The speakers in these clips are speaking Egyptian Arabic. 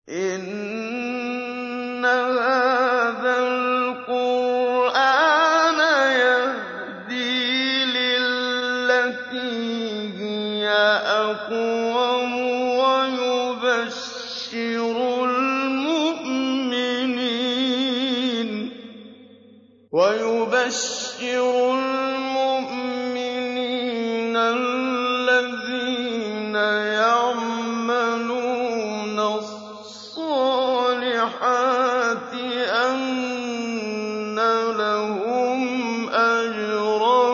إِنَّ هَٰذَا الْقُرْآنَ يَهْدِي لِلَّتِي هِيَ أَقْوَمُ وَيُبَشِّرُ الْمُؤْمِنِينَ الَّذِينَ يَعْمَلُونَ الصَّالِحَاتِ أَنَّ لَهُمْ أَجْرًا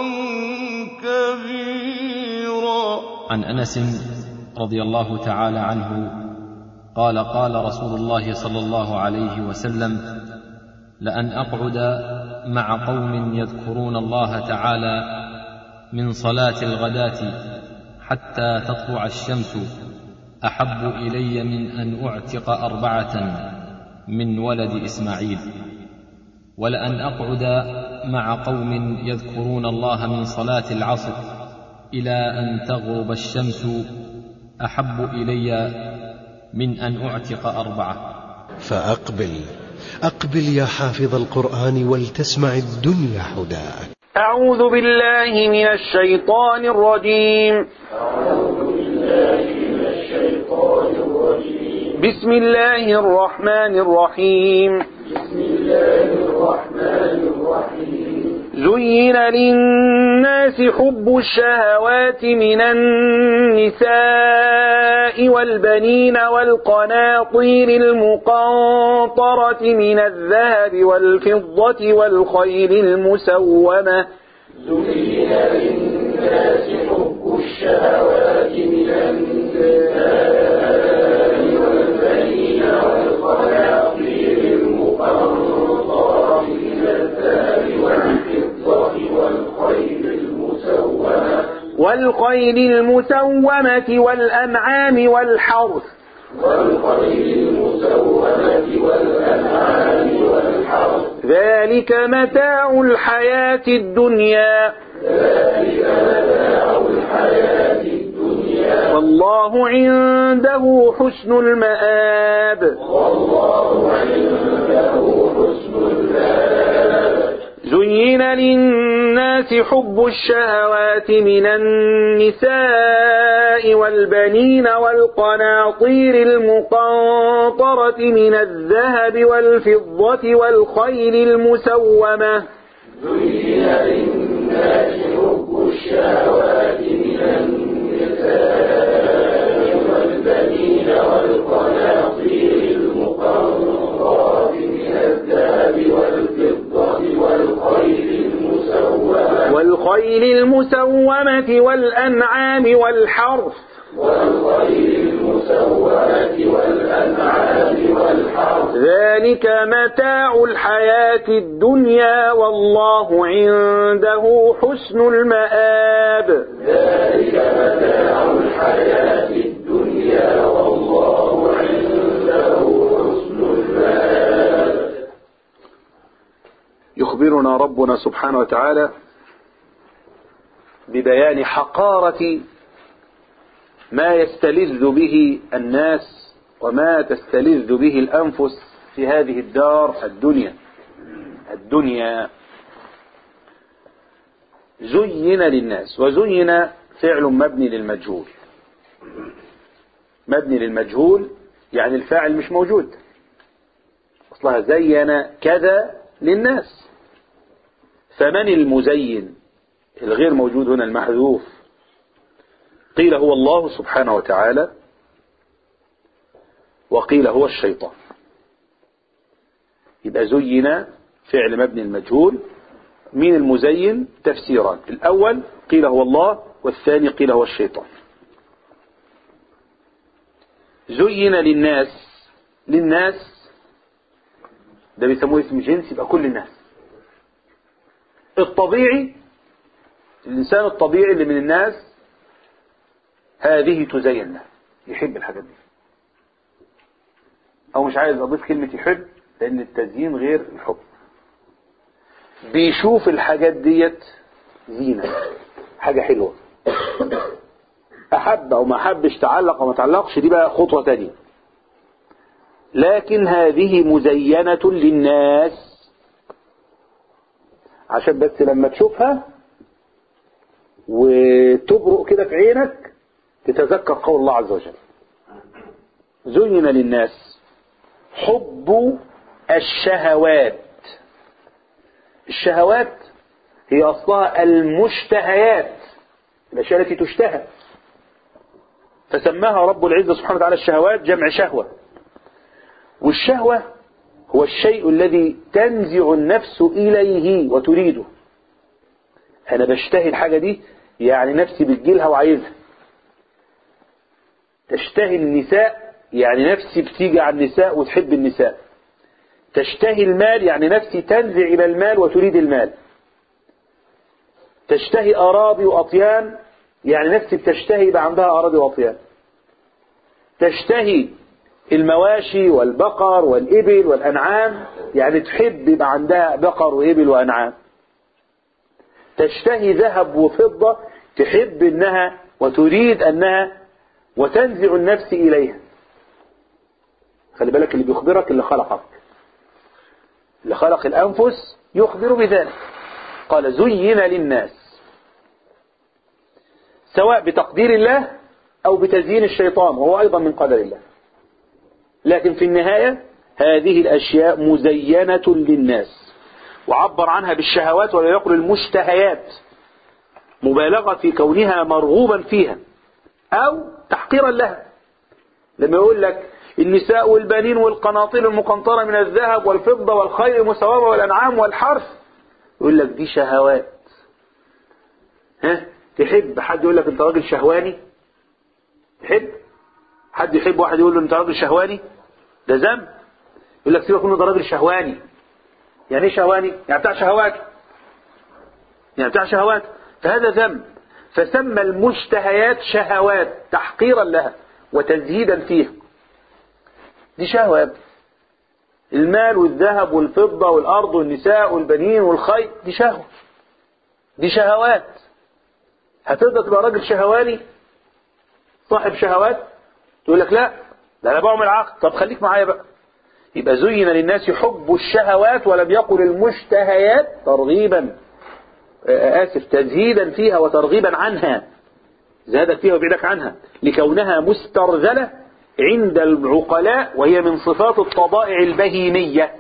كَبِيرًا عن انس رضي الله تعالى عنه قال قال رسول الله صلى الله عليه وسلم لان اقعد مع قوم يذكرون الله تعالى من صلاه الغداه حتى تطلع الشمس احب الي من ان اعتق اربعه من ولد اسماعيل ولان اقعد مع قوم يذكرون الله من صلاه العصر الى ان تغرب الشمس احب الي من ان اعتق اربعه فأقبل أقبل يا حافظ القرآن ولتسمع الدنيا حداك أعوذ بالله من الشيطان الرجيم بسم الله الرحمن الرحيم زين للناس حب الشهوات من النساء والبنين والقناطير المقنطرة من الذهب والفضة والخيل المسومة زين للناس حب الشهوات من النساء والبنين والقناطير المقنطرة من الذهب والفضة والخيل المسومة والخيل المسومة والأنعام والحرث والخيل المسومة والأنعام والحرث ذلك متاع الحياة الدنيا ذلك متاع الحياة الدنيا والله عنده حسن المآب والله عنده حسن المآب زين للناس حب الشهوات من النساء والبنين والقناطير المقنطرة من الذهب والفضة والخيل المسومة زين للناس حب الشهوات من النساء والبنين والقناطير المقنطرة من الذهب والفضة والخيل المسومة والخيل المسومة والأنعام والحرث والخيل المسومة والأنعام والحرث ذلك متاع الحياة الدنيا والله عنده حسن المآب ذلك متاع الحياة الدنيا والله عنده حسن المآب يخبرنا ربنا سبحانه وتعالى ببيان حقارة ما يستلذ به الناس وما تستلذ به الأنفس في هذه الدار الدنيا الدنيا زين للناس وزين فعل مبني للمجهول مبني للمجهول يعني الفاعل مش موجود أصلها زين كذا للناس فمن المزين الغير موجود هنا المحذوف قيل هو الله سبحانه وتعالى وقيل هو الشيطان يبقى زين فعل مبني المجهول مين المزين تفسيران الأول قيل هو الله والثاني قيل هو الشيطان زين للناس للناس ده بيسموه اسم جنس يبقى كل الناس الطبيعي الإنسان الطبيعي اللي من الناس هذه تزين له يحب الحاجات دي أو مش عايز أضيف كلمة يحب لأن التزيين غير الحب بيشوف الحاجات ديت زينة حاجة حلوة أحب أو ما أحبش تعلق أو ما تعلقش دي بقى خطوة تانية لكن هذه مزينة للناس عشان بس لما تشوفها وتبرق كده في عينك تتذكر قول الله عز وجل زين للناس حب الشهوات الشهوات هي أصلها المشتهيات الأشياء التي تشتهى فسماها رب العزة سبحانه وتعالى الشهوات جمع شهوة والشهوة هو الشيء الذي تنزع النفس إليه وتريده أنا بشتهي الحاجة دي يعني نفسي بتجيلها وعايزها تشتهي النساء يعني نفسي بتيجي على النساء وتحب النساء تشتهي المال يعني نفسي تنزع إلى المال وتريد المال تشتهي أراضي وأطيان يعني نفسي بتشتهي يبقى عندها أراضي وأطيان تشتهي المواشي والبقر والإبل والأنعام يعني تحب يبقى عندها بقر وإبل وأنعام تشتهي ذهب وفضة تحب أنها وتريد أنها وتنزع النفس إليها خلي بالك اللي بيخبرك اللي خلقك اللي خلق الأنفس يخبر بذلك قال زين للناس سواء بتقدير الله أو بتزيين الشيطان وهو أيضا من قدر الله لكن في النهاية هذه الأشياء مزينة للناس وعبر عنها بالشهوات ولا يقول المشتهيات مبالغة في كونها مرغوبا فيها أو تحقيرا لها لما يقول لك النساء والبنين والقناطير المقنطرة من الذهب والفضة والخيل المسومة والأنعام والحرث يقول لك دي شهوات ها تحب حد يقول لك انت راجل شهواني تحب حد يحب واحد يقول له انت راجل شهواني ده ذنب يقول لك سيبك منه ده راجل شهواني يعني ايه شهواني يعني بتاع شهوات يعني بتاع شهوات فهذا ذنب فسمى المشتهيات شهوات تحقيرا لها وتزهيدا فيها دي شهوة المال والذهب والفضة والأرض والنساء والبنين والخيل دي شهوة دي شهوات هتقدر تبقى راجل شهواني صاحب شهوات تقول لك لا ده انا بعمل عقد طب خليك معايا بقى يبقى زين للناس حب الشهوات ولم يقل المشتهيات ترغيبا آسف تزهيدا فيها وترغيبا عنها زادك فيها وبعدك عنها لكونها مسترذلة عند العقلاء وهي من صفات الطبائع البهيمية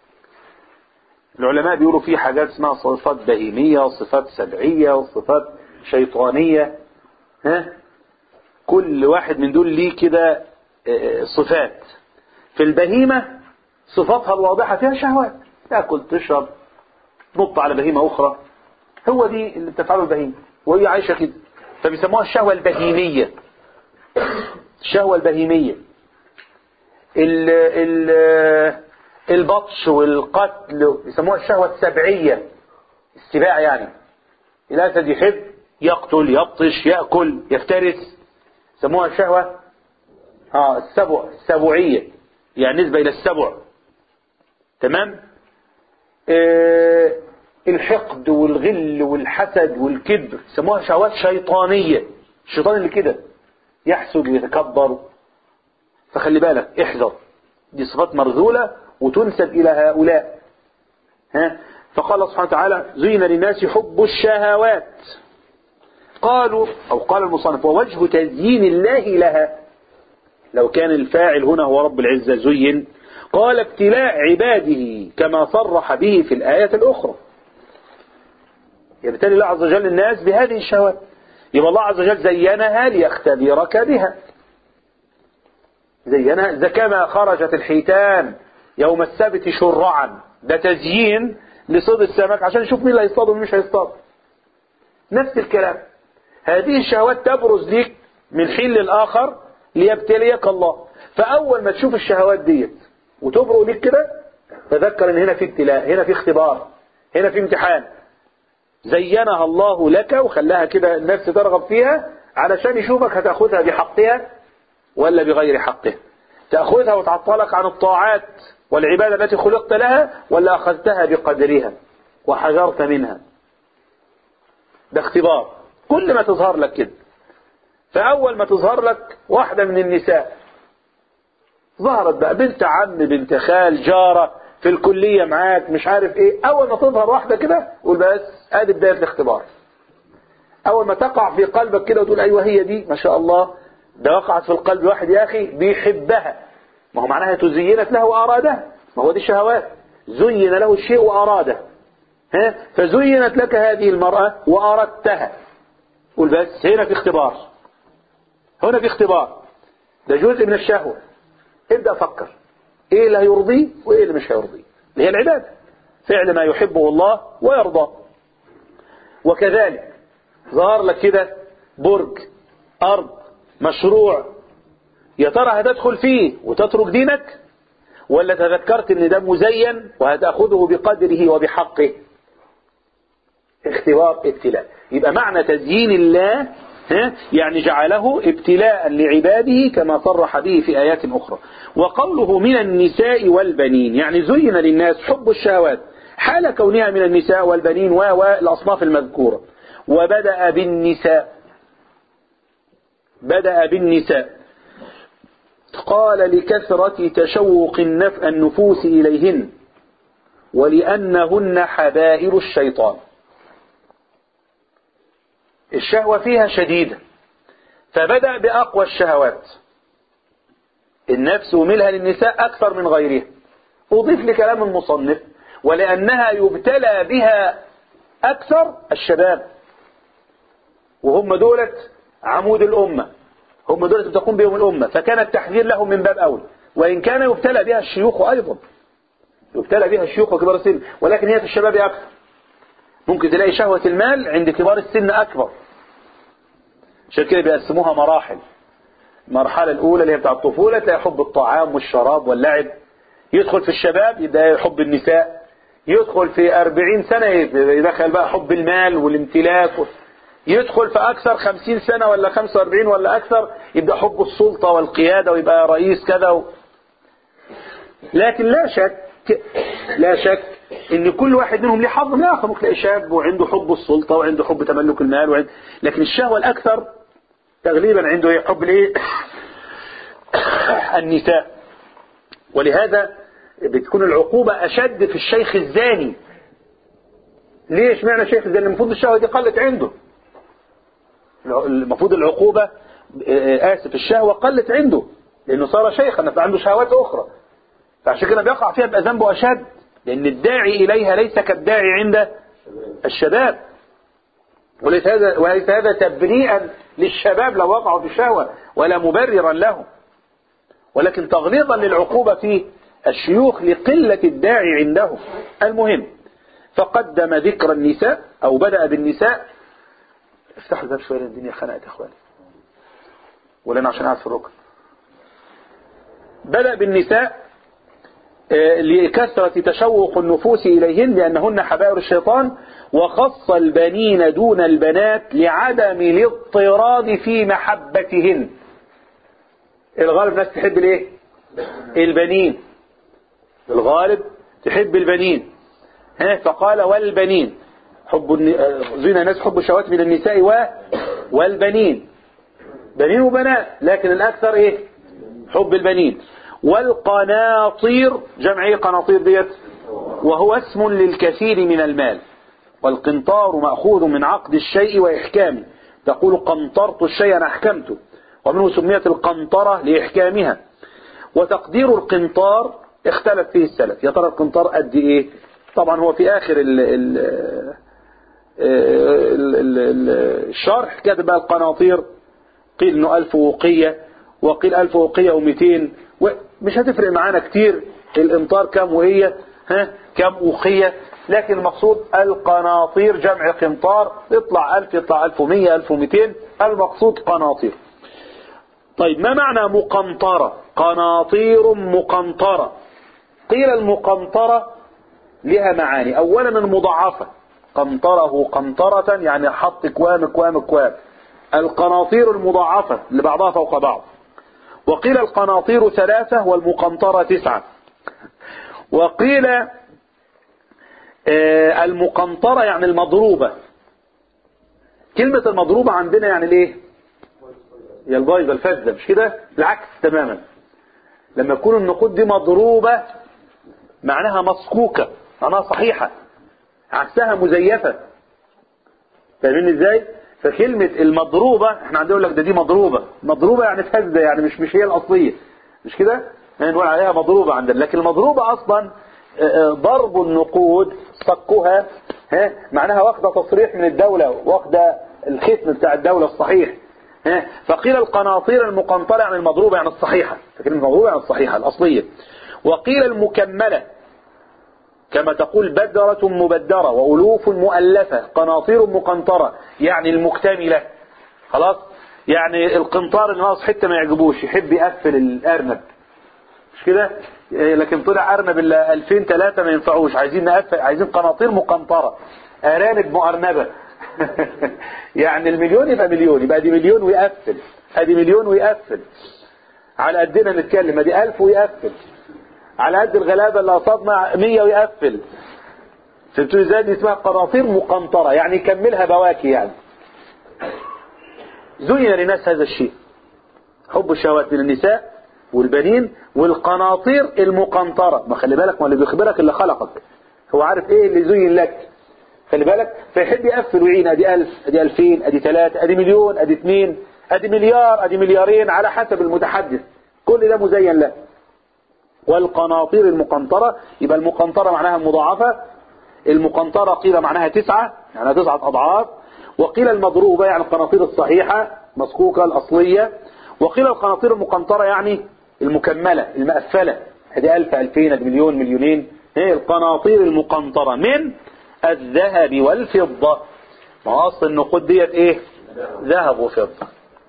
العلماء بيقولوا في حاجات اسمها صفات بهيمية وصفات سبعية وصفات شيطانية ها كل واحد من دول ليه كده صفات في البهيمة صفاتها الواضحة فيها شهوات تاكل تشرب تنط على بهيمة أخرى هو دي اللي بتفعله البهيمة وهي عايشة كده فبيسموها الشهوة البهيمية الشهوة البهيمية ال ال البطش والقتل يسموها الشهوة السبعية السباع يعني الأسد يحب يقتل يبطش يأكل يفترس يسموها الشهوة اه السبع السبوعية يعني نسبة إلى السبع تمام آه الحقد والغل والحسد والكبر يسموها شهوات شيطانية الشيطان اللي كده يحسد ويتكبر فخلي بالك احذر دي صفات مرذولة وتنسب إلى هؤلاء ها فقال سبحانه وتعالى زين للناس حب الشهوات قالوا أو قال المصنف ووجه تزيين الله لها لو كان الفاعل هنا هو رب العزة زين قال ابتلاء عباده كما صرح به في الآية الأخرى يبتلي الله عز وجل الناس بهذه الشهوات يبقى الله عز وجل زينها ليختبرك بها زينها إذا كما خرجت الحيتان يوم السبت شرعا ده تزيين لصيد السمك عشان نشوف مين اللي هيصطاد ومين مش هيصطاد نفس الكلام هذه الشهوات تبرز ليك من حين للآخر ليبتليك الله فأول ما تشوف الشهوات ديت وتبرق ليك كده تذكر ان هنا في ابتلاء هنا في اختبار هنا في امتحان زينها الله لك وخلاها كده النفس ترغب فيها علشان يشوفك هتاخدها بحقها ولا بغير حقها تأخذها وتعطلك عن الطاعات والعبادة التي خلقت لها ولا أخذتها بقدرها وحذرت منها ده اختبار كل ما تظهر لك كده فأول ما تظهر لك واحدة من النساء ظهرت بقى بنت عم بنت خال جارة في الكلية معاك مش عارف ايه اول ما تظهر واحدة كده قول بس ادي بداية الاختبار اول ما تقع في قلبك كده وتقول ايوه هي دي ما شاء الله ده وقعت في القلب واحد يا اخي بيحبها ما هو معناها تزينت له وارادها ما هو دي الشهوات زين له الشيء واراده ها فزينت لك هذه المرأة واردتها قول بس هنا في اختبار هنا في اختبار ده جزء من الشهوة ابدأ فكر ايه اللي هيرضيه وايه اللي مش هيرضيه اللي هي العبادة فعل ما يحبه الله ويرضاه وكذلك ظهر لك كده برج أرض مشروع يا ترى هتدخل فيه وتترك دينك ولا تذكرت ان ده مزين وهتاخذه بقدره وبحقه اختبار ابتلاء يبقى معنى تزيين الله ها يعني جعله ابتلاء لعباده كما صرح به في آيات أخرى وقوله من النساء والبنين يعني زين للناس حب الشهوات حال كونها من النساء والبنين والأصناف المذكورة وبدأ بالنساء بدأ بالنساء قال لكثرة تشوق النف النفوس إليهن ولأنهن حبائل الشيطان الشهوة فيها شديدة فبدأ بأقوى الشهوات النفس وملها للنساء أكثر من غيرها أضيف لكلام المصنف ولأنها يبتلى بها أكثر الشباب وهم دولة عمود الأمة هم دولة تقوم بهم الأمة فكان التحذير لهم من باب أول وإن كان يبتلى بها الشيوخ أيضا يبتلى بها الشيوخ وكبار السن ولكن هي في الشباب أكثر ممكن تلاقي شهوة المال عند كبار السن أكبر عشان كده بيقسموها مراحل المرحلة الأولى اللي هي بتاع الطفولة تلاقي حب الطعام والشراب واللعب يدخل في الشباب يبدأ حب النساء يدخل في أربعين سنة يدخل بقى حب المال والامتلاك يدخل في أكثر خمسين سنة ولا خمسة واربعين ولا أكثر يبدأ حب السلطة والقيادة ويبقى رئيس كذا و... لكن لا شك لا شك ان كل واحد منهم له حظ من اخر ممكن تلاقي شاب وعنده حب السلطة وعنده حب تملك المال وعند... لكن الشهوة الاكثر تغليبا عنده ايه حب الايه النساء ولهذا بتكون العقوبة اشد في الشيخ الزاني ليش معنى الشيخ الزاني المفروض الشهوة دي قلت عنده المفروض العقوبة آسف الشهوة قلت عنده لأنه صار شيخا فعنده شهوات أخرى فعشان كده بيقع فيها بقى ذنبه أشد لأن الداعي إليها ليس كالداعي عند الشباب وليس هذا وليس هذا تبريئا للشباب لو وقعوا في الشهوة ولا مبررا لهم ولكن تغليظا للعقوبة في الشيوخ لقلة الداعي عندهم المهم فقدم ذكر النساء أو بدأ بالنساء افتحوا الباب شوية الدنيا خنقت يا اخواني ولا انا عشان قاعد في الركن بدأ بالنساء لكثرة تشوق النفوس إليهن لأنهن حبائر الشيطان وخص البنين دون البنات لعدم الاضطراد في محبتهن الغالب الناس تحب الايه البنين الغالب تحب البنين ها فقال والبنين حب زين الناس حب الشهوات من النساء و والبنين بنين وبنات لكن الأكثر إيه حب البنين والقناطير جمع ايه قناطير ديت وهو اسم للكثير من المال والقنطار مأخوذ من عقد الشيء وإحكامه تقول قنطرت الشيء أنا أحكمته ومنه سميت القنطرة لإحكامها وتقدير القنطار اختلف فيه السلف يا ترى القنطار قد ايه طبعا هو في آخر ال ال الشرح كاتب بقى القناطير قيل انه ألف وقية وقيل ألف وقية ومئتين مش هتفرق معانا كتير الامطار كم وهي ها كم وقية لكن المقصود القناطير جمع قنطار يطلع ألف يطلع ألف ومية ألف ومئتين المقصود قناطير طيب ما معنى مقنطرة قناطير مقنطرة قيل المقنطرة لها معاني أولا المضاعفة قنطره قنطرة يعني حط كوام كوام كوام القناطير المضاعفة اللي بعضها فوق بعض وقيل القناطير ثلاثة والمقنطرة تسعة وقيل المقنطرة يعني المضروبة كلمة المضروبة عندنا يعني الايه هي البايظة الفاسدة مش كده العكس تماما لما تكون النقود دي مضروبة معناها مسكوكة معناها صحيحة عكسها مزيفة فاهمين ازاي فكلمة المضروبة احنا عندنا يقول لك ده دي مضروبة مضروبة يعني فاسدة يعني مش مش هي الأصلية مش كده يعني نقول عليها مضروبة عندنا لكن المضروبة أصلا آه، آه، ضرب النقود صكها ها معناها واخدة تصريح من الدولة واخدة الختم بتاع الدولة الصحيح ها فقيل القناطير المقنطرة يعني المضروبة يعني الصحيحة فكلمة المضروبة يعني الصحيحة الأصلية وقيل المكملة كما تقول بدرة مبدرة وألوف مؤلفة قناطير مقنطرة يعني المكتملة خلاص يعني القنطار اللي ناقص حتة ما يعجبوش يحب يقفل الأرنب مش كده إيه، لكن طلع أرنب إلا 2000 3 ما ينفعوش عايزين نقفل عايزين قناطير مقنطرة أرانب مؤرنبة يعني المليون يبقى مليون يبقى دي مليون ويقفل ادي مليون ويقفل على قدنا نتكلم ادي ألف ويقفل على قد الغلابة اللي قصادنا 100 ويقفل فهمتوا ازاي دي اسمها قناطير مقنطرة يعني يكملها بواكي يعني زين للناس هذا الشيء حب الشهوات من النساء والبنين والقناطير المقنطرة ما خلي بالك ما اللي بيخبرك اللي خلقك هو عارف ايه اللي زين لك خلي بالك فيحب يقفل ويعين ادي ألف ادي ألفين ادي ثلاثة ادي مليون ادي اثنين ادي مليار ادي مليارين على حسب المتحدث كل ده مزين له والقناطير المقنطرة يبقى المقنطرة معناها مضاعفة المقنطرة قيل معناها تسعة يعني تسعة أضعاف وقيل المضروبة يعني القناطير الصحيحة مسكوكة الأصلية وقيل القناطير المقنطرة يعني المكملة المقفلة هذه ألف ألفين هذه مليون مليونين هي القناطير المقنطرة من الذهب والفضة ما هو أصل النقود ديت إيه ذهب وفضة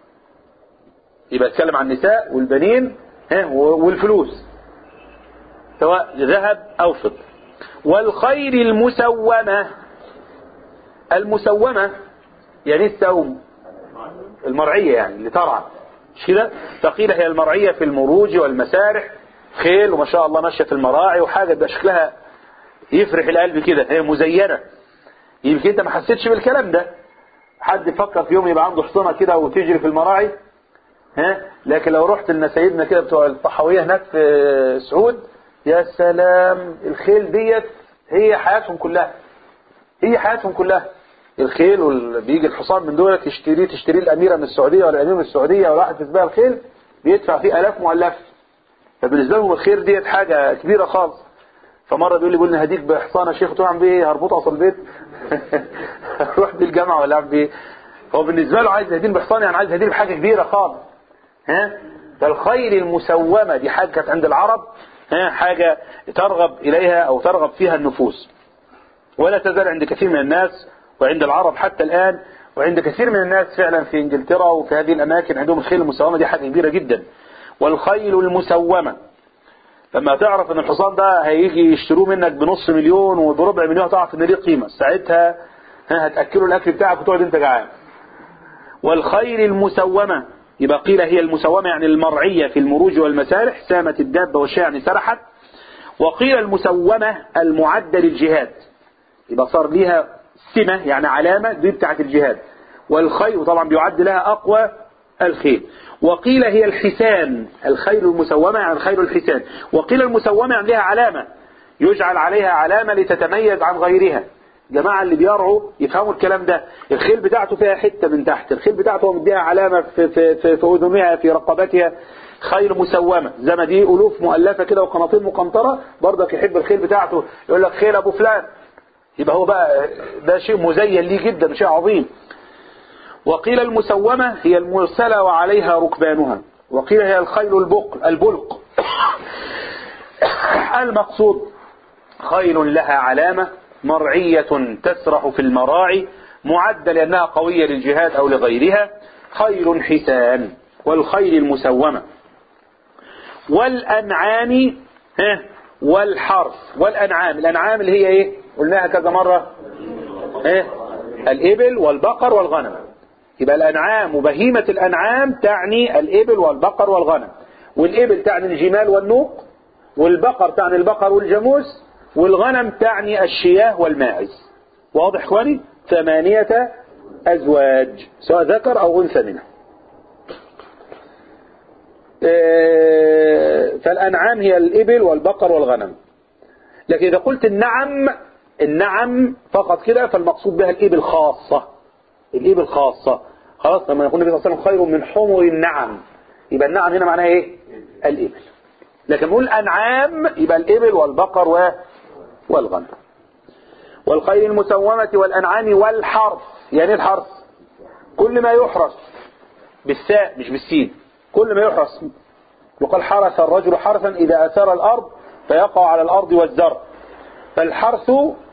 يبقى اتكلم عن النساء والبنين ها والفلوس سواء ذهب أو فضة والخير المسومة المسومة يعني السوم المرعية يعني اللي ترعى مش كده فقيل هي المرعية في المروج والمسارح خيل وما شاء الله ماشية في المراعي وحاجة بقى شكلها يفرح القلب كده هي مزينة يمكن انت ما حسيتش بالكلام ده حد فكر في يوم يبقى عنده حصنة كده وتجري في المراعي ها لكن لو رحت لنسايبنا كده بتوع الطحاوية هناك في سعود يا سلام الخيل ديت هي حياتهم كلها هي حياتهم كلها الخيل وبيجي الحصان من دول تشتريه تشتريه الأميرة من السعودية ولا الأمير من السعودية ولا واحد في سباق الخيل بيدفع فيه آلاف مؤلفة فبالنسبة لهم الخير ديت حاجة كبيرة خالص فمرة بيقول لي بيقول لي هديك بحصانة شيخ قلت له اعمل بيه هربطها في البيت اروح بيه الجامعة ولا اعمل بيه هو بالنسبة له عايز يهديني بحصانة يعني عايز يهديني بحاجة كبيرة خالص ها فالخيل المسومة دي حاجة كانت عند العرب ها حاجة ترغب إليها أو ترغب فيها النفوس ولا تزال عند كثير من الناس وعند العرب حتى الآن وعند كثير من الناس فعلا في انجلترا وفي هذه الأماكن عندهم الخيل المسومة دي حاجة كبيرة جدا والخيل المسومة لما تعرف ان الحصان ده هيجي يشتروه منك بنص مليون وبربع مليون تعرف ان ليه قيمة ساعتها ها هتأكله الأكل بتاعك وتقعد انت جعان والخيل المسومة يبقى قيل هي المسومة يعني المرعية في المروج والمسارح سامت الدابة والشيء يعني سرحت وقيل المسومة المعدة للجهاد يبقى صار ليها سمة يعني علامة دي بتاعت الجهاد والخيل طبعا بيعد لها أقوى الخيل وقيل هي الحسان الخيل المسومة يعني الخيل الحسان وقيل المسومة يعني لها علامة يجعل عليها علامة لتتميز عن غيرها جماعة اللي بيرعوا يفهموا الكلام ده الخيل بتاعته فيها حتة من تحت الخيل بتاعته مديها علامة في, في, في, في أذنها في رقبتها خيل مسومة زي ما دي ألوف مؤلفة كده وقناطير مقنطرة برضك يحب الخيل بتاعته يقول لك خيل أبو فلان يبقى هو بقى ده شيء مزين ليه جدا شيء عظيم وقيل المسومة هي المرسلة وعليها ركبانها وقيل هي الخيل البق البلق المقصود خيل لها علامة مرعية تسرح في المراعي معدة لأنها قوية للجهاد أو لغيرها خيل حسان والخيل المسومة والأنعام ها والحرث والأنعام الأنعام اللي هي إيه قلناها كذا مرة إيه الإبل والبقر والغنم يبقى الأنعام وبهيمة الأنعام تعني الإبل والبقر والغنم والإبل تعني الجمال والنوق والبقر تعني البقر والجاموس والغنم تعني الشياه والماعز واضح اخواني ثمانية أزواج سواء ذكر أو أنثى منها آه، فالأنعام هي الإبل والبقر والغنم لكن إذا قلت النعم النعم فقط كده فالمقصود بها الإبل خاصة الإبل خاصة خلاص لما يقول النبي صلى الله عليه وسلم خير من حمر النعم يبقى النعم هنا معناها إيه الإبل لكن نقول أنعام يبقى الإبل والبقر و... والغنم والخيل المسومة والأنعام والحرث يعني إيه الحرث كل ما يحرث بالساء مش بالسين كل ما يحرث وقال حرث الرجل حرثا إذا أثار الأرض فيقع على الأرض والزرع فالحرث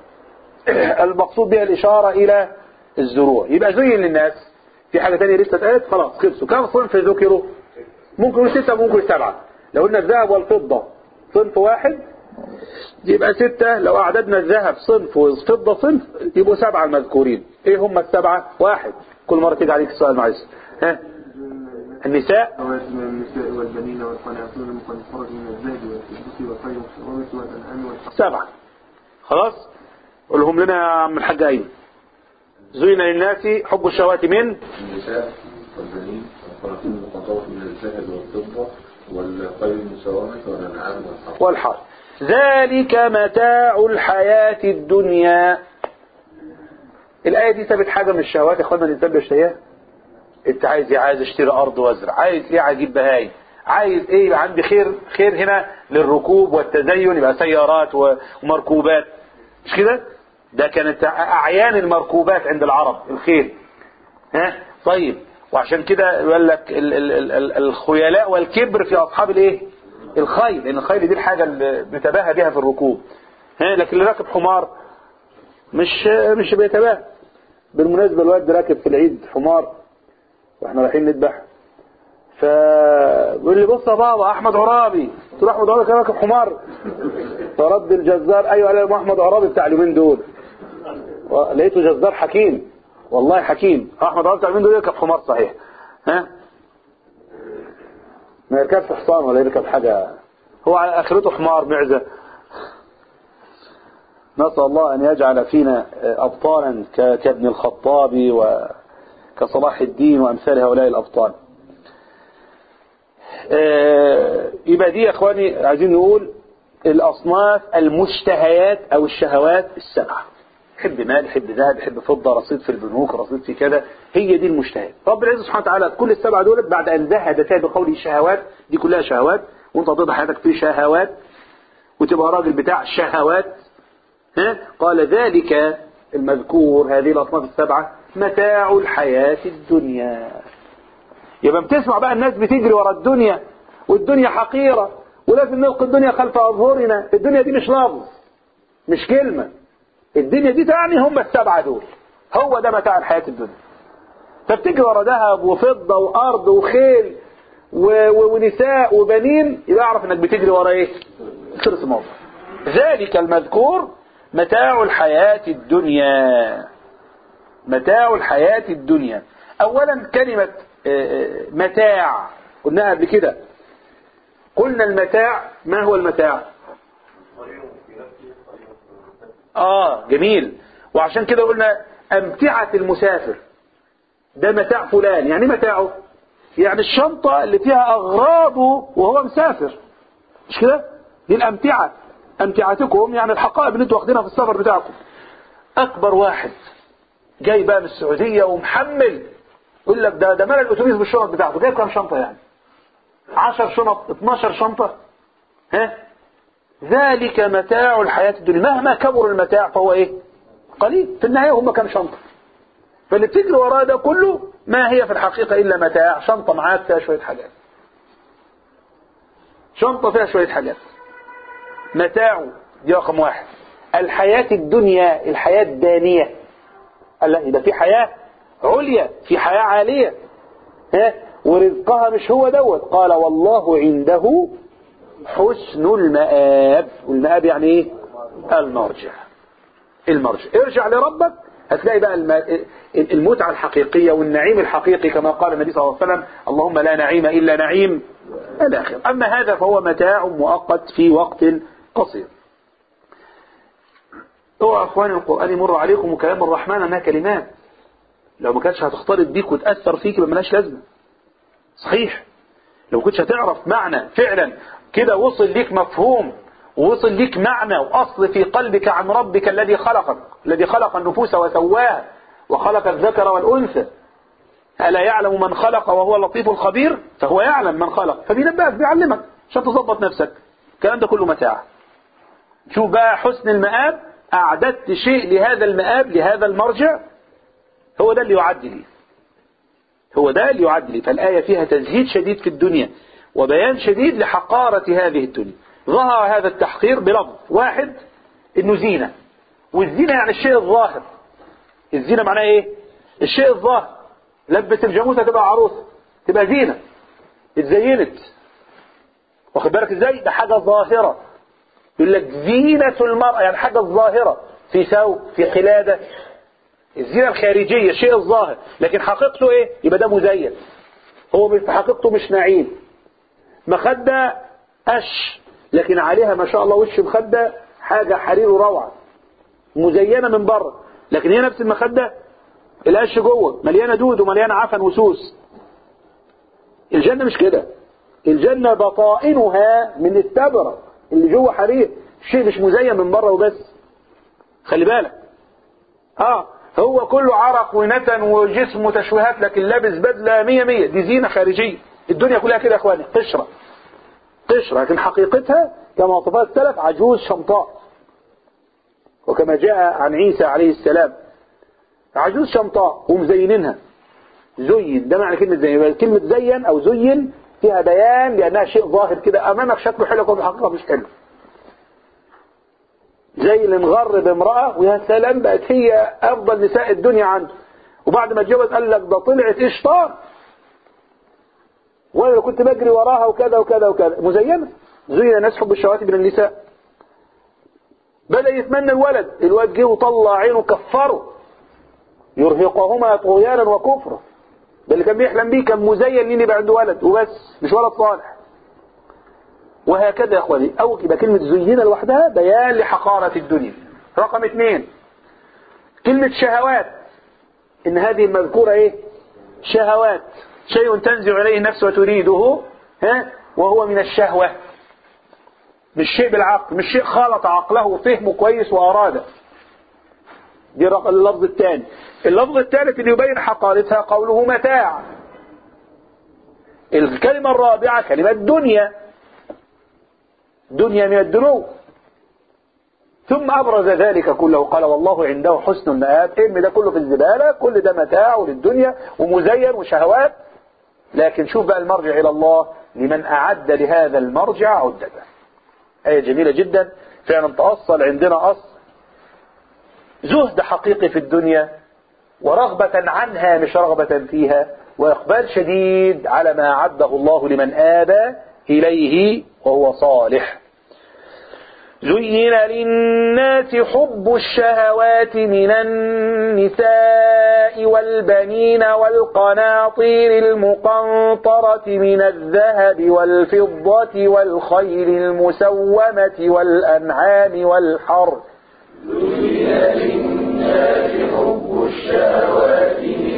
المقصود بها الإشارة إلى الزروع يبقى زين للناس في حاجة تانية لسه اتقالت خلاص خلصوا كم صنف ذكروا ممكن يقول ستة ممكن يقول سبعة لو قلنا الذهب والفضة صنف واحد يبقى ستة لو أعددنا الذهب صنف والفضة صنف يبقوا سبعة المذكورين إيه هم السبعة واحد كل مرة تيجي عليك السؤال معلش ها النساء خواتم النساء والبنين والقناطير المقنطرة من الذهب والفضة والخيل المسومة والأنعام والحرث سبعة خلاص قولهم لنا يا عم الحاج أيمن زين للناس حب الشهوات من النساء والبنين والقناطير المقنطرة من الذهب والفضة والخيل المسومة والأنعام والحرث والحرث ذلك متاع الحياة الدنيا الآية دي سابت حاجة من الشهوات يا اخوانا الإنسان بيشتهيها انت عايز ايه عايز اشتري ارض وازرع عايز ايه عجيب بهاي عايز ايه يبقى عندي خير خير هنا للركوب والتزين يبقى سيارات و- ومركوبات مش كده ده كانت اعيان المركوبات عند العرب الخيل ها طيب وعشان كده يقول لك ال- ال- ال- ال- الخيلاء والكبر في اصحاب الايه الخيل لان الخيل دي الحاجه اللي بنتباهى بها في الركوب ها لكن اللي راكب حمار مش مش بيتباهى بالمناسبه الواد راكب في العيد حمار واحنا رايحين نذبح فبيقول لي بص يا بابا احمد عرابي قلت له احمد عرابي كان راكب حمار فرد الجزار ايوه قال لي احمد عرابي بتاع اليومين دول لقيته جزار حكيم والله حكيم احمد عرابي بتاع اليومين دول يركب حمار صحيح ها ما يركبش حصان ولا يركب حاجه هو على اخرته حمار معزه نسال الله ان يجعل فينا ابطالا ك- كابن الخطاب وكصلاح الدين وامثال هؤلاء الابطال آه، يبقى دي يا اخواني عايزين نقول الاصناف المشتهيات او الشهوات السبعه حب مال حب ذهب حب فضه رصيد في البنوك رصيد في كذا هي دي المشتهيات رب العزه سبحانه وتعالى كل السبعه دول بعد ان زهد فيها بقوله شهوات دي كلها شهوات وانت تقضي حياتك في شهوات وتبقى راجل بتاع شهوات ها قال ذلك المذكور هذه الاصناف السبعه متاع الحياه الدنيا يبقى بتسمع بقى الناس بتجري ورا الدنيا والدنيا حقيرة ولازم نلقي الدنيا خلف أظهرنا الدنيا دي مش لفظ مش كلمة الدنيا دي تعني هم السبعة دول هو ده متاع الحياة الدنيا فبتجري ورا ذهب وفضة وأرض وخيل و... و... ونساء وبنين يبقى اعرف انك بتجري ورا ايه خلص الموضوع ذلك المذكور متاع الحياة الدنيا متاع الحياة الدنيا اولا كلمة آه، آه، متاع قلناها قبل كده قلنا المتاع ما هو المتاع اه جميل وعشان كده قلنا امتعة المسافر ده متاع فلان يعني إيه متاعه يعني الشنطة اللي فيها اغراضه وهو مسافر مش كده دي الامتعة امتعتكم يعني الحقائب اللي انتوا واخدينها في السفر بتاعكم اكبر واحد جاي بقى من السعودية ومحمل يقول لك ده ده مال الاتوبيس بالشنط بتاعته جايب كام شنطة يعني 10 شنط 12 شنطة ها ذلك متاع الحياة الدنيا مهما كبر المتاع فهو ايه قليل في النهاية هم كام شنطة فاللي بتجري وراه ده كله ما هي في الحقيقة إلا متاع شنطة معاك فيها شوية حاجات شنطة فيها شوية حاجات متاع دي رقم واحد الحياة الدنيا الحياة الدانية قال لا يبقى في حياة عليا في حياة عالية ها ورزقها مش هو دوت قال والله عنده حسن المآب والمآب يعني ايه المرجع المرجع ارجع لربك هتلاقي بقى الم- المتعة الحقيقية والنعيم الحقيقي كما قال النبي صلى الله عليه وسلم اللهم لا نعيم إلا نعيم الآخر أما هذا فهو متاع مؤقت في وقت قصير اوعى اخوان القرآن يمر عليكم وكلام الرحمن انها كلمات لو ما كانتش هتختلط بيك وتأثر فيك يبقى ملهاش لازمة صحيح لو كنتش هتعرف معنى فعلا كده وصل ليك مفهوم ووصل ليك معنى وأصل في قلبك عن ربك الذي خلقك الذي خلق النفوس وسواها وخلق الذكر والأنثى ألا يعلم من خلق وهو اللطيف الخبير فهو يعلم من خلق فبينبهك بيعلمك عشان تظبط نفسك الكلام ده كله متاع شوف بقى حسن المآب أعددت شيء لهذا المآب لهذا المرجع هو ده اللي يعد لي هو ده اللي يعد لي فالآية فيها تزهيد شديد في الدنيا وبيان شديد لحقارة هذه الدنيا ظهر هذا التحقير بلفظ واحد انه زينة والزينة يعني الشيء الظاهر الزينة معناها ايه الشيء الظاهر لبس الجاموسة تبقى عروسة تبقى زينة اتزينت واخد بالك ازاي ده حاجة ظاهرة يقول لك زينة المرأة يعني حاجة ظاهرة في ثوب في قلادة الزينة الخارجية الشيء الظاهر لكن حقيقته ايه يبقى ده مزين هو في حقيقته مش نعيم مخدة قش لكن عليها ما شاء الله وش مخدة حاجة حرير وروعة مزينة من بره لكن هي نفس المخدة القش جوه مليانة دود ومليانة عفن وسوس الجنة مش كده الجنة بطائنها من التبرة اللي جوه حرير الشيء مش مزين من بره وبس خلي بالك اه هو كله عرق ونتن وجسم وتشويهات لكن لابس بدلة مية مية دي زينة خارجية الدنيا كلها كده يا اخواني قشرة قشرة لكن حقيقتها كما وصفها السلف عجوز شمطاء وكما جاء عن عيسى عليه السلام عجوز شمطاء ومزينينها زين ده معنى كلمة زين كلمة زين أو زين فيها بيان لأنها شيء ظاهر كده أمامك شكله حلو وفي الحقيقة مش حلو زي اللي انغر بامرأة ويا سلام بقت هي أفضل نساء الدنيا عنده وبعد ما اتجوز قال لك ده طلعت إشطار وانا كنت بجري وراها وكذا وكذا وكذا مزينة زين ناس حب الشهوات من النساء بدأ يتمنى الولد الواد جه وطلع عينه كفره يرهقهما طغيانا وكفرا ده اللي كان بيحلم بيه كان مزين لين يبقى عنده ولد وبس مش ولد صالح وهكذا يا اخواني او يبقى كلمة زينة لوحدها بيان لحقارة الدنيا رقم اثنين كلمة شهوات ان هذه المذكورة ايه شهوات شيء تنزع إليه النفس وتريده ها وهو من الشهوة مش شيء بالعقل مش شيء خالط عقله وفهمه كويس وأراده دي اللفظ الثاني اللفظ الثالث اللي يبين حقارتها قوله متاع الكلمة الرابعة كلمة دنيا دنيا من الدنو ثم أبرز ذلك كله قال والله عنده حسن المآب ارمي ده كله في الزبالة كل ده متاع للدنيا ومزين وشهوات لكن شوف بقى المرجع إلى الله لمن أعد لهذا المرجع عدته آية جميلة جدا فعلا تأصل عندنا أصل زهد حقيقي في الدنيا ورغبة عنها مش رغبة فيها وإقبال شديد على ما أعده الله لمن آبى إليه وهو صالح زين للناس حب الشهوات من النساء والبنين والقناطير المقنطرة من الذهب والفضة والخيل المسومة والأنعام والحرث زين للناس حب الشهوات من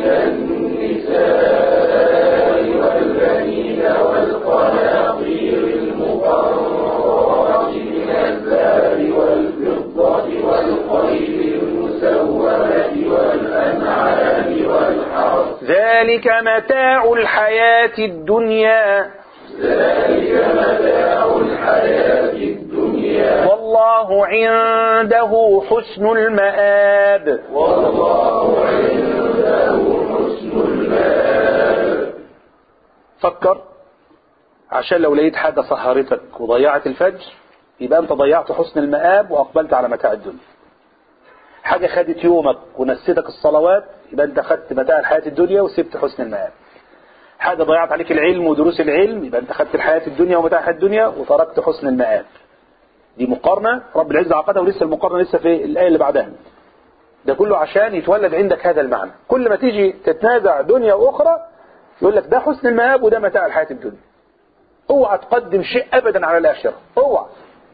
النساء والبنين والقناطير المقنطرة من الذهب والفضة والخيل المسومة والأنعام والحرث ذلك متاع الحياة الدنيا ذلك متاع الحياة الدنيا والله عنده حسن المآب والله عنده حسن المآب فكر عشان لو لقيت حاجة سهرتك وضيعت الفجر يبقى انت ضيعت حسن المآب واقبلت على متاع الدنيا حاجة خدت يومك ونسيتك الصلوات يبقى انت خدت متاع الحياة الدنيا وسبت حسن المآب حاجة ضيعت عليك العلم ودروس العلم يبقى انت خدت الحياة الدنيا ومتاع الحياة الدنيا وتركت حسن المآب دي مقارنة رب العزة عقدها ولسه المقارنة لسه في الآية اللي بعدها ده كله عشان يتولد عندك هذا المعنى كل ما تيجي تتنازع دنيا أخرى يقول لك ده حسن المآب وده متاع الحياة الدنيا اوعى تقدم شيء أبدا على الآخرة اوعى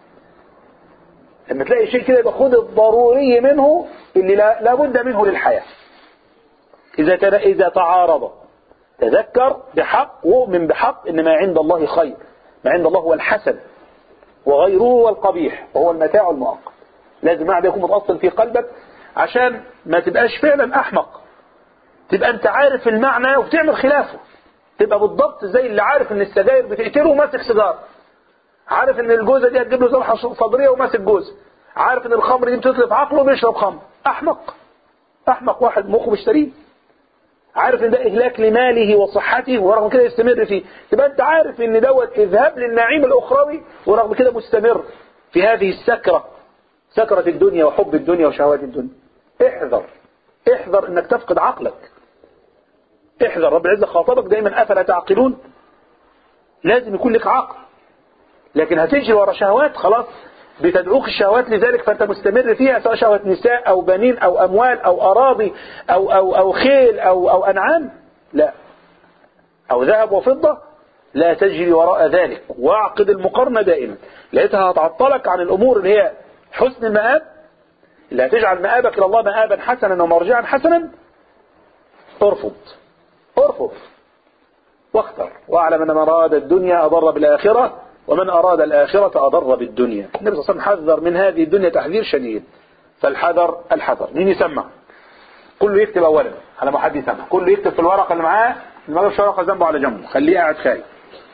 لما تلاقي شيء كده يبقى خد الضروري منه اللي لا, لا بد منه للحياة إذا تر... إذا تعارض تذكر بحق وؤمن بحق إن ما عند الله خير ما عند الله هو الحسن وغيره هو القبيح وهو المتاع المؤقت لازم المعنى ده يكون متأصل في قلبك عشان ما تبقاش فعلا أحمق تبقى أنت عارف المعنى وبتعمل خلافه تبقى بالضبط زي اللي عارف ان السجاير بتقتله وماسك سيجاره عارف ان الجوزه دي هتجيب له ذبحه صدريه وماسك جوزه عارف ان الخمر دي بتتلف عقله وبيشرب خمر احمق احمق واحد مخه مشتريه عارف ان ده اهلاك لماله وصحته ورغم كده يستمر فيه تبقى انت عارف ان دوت اذهاب للنعيم الاخروي ورغم كده مستمر في هذه السكره سكره الدنيا وحب الدنيا وشهوات الدنيا احذر احذر انك تفقد عقلك احذر رب العزة خاطبك دايما أفلا تعقلون لازم يكون لك عقل لكن هتجري ورا شهوات خلاص بتدعوك الشهوات لذلك فأنت مستمر فيها سواء شهوة نساء أو بنين أو أموال أو أراضي أو, أو, أو خيل أو, أو أنعام لا أو ذهب وفضة لا تجري وراء ذلك واعقد المقارنة دائما لقيتها هتعطلك عن الأمور اللي هي حسن المآب اللي هتجعل مآبك إلى الله مآبا حسنا ومرجعا حسنا ارفض ارفض واختر واعلم ان من اراد الدنيا اضر بالاخره ومن اراد الاخره اضر بالدنيا النبي صلى الله عليه وسلم حذر من هذه الدنيا تحذير شديد فالحذر الحذر مين يسمع كله يكتب اولا على ما حد يسمع كله يكتب في الورقه اللي معاه اللي ما جابش ورقه ذنبه على جنبه خليه قاعد خايف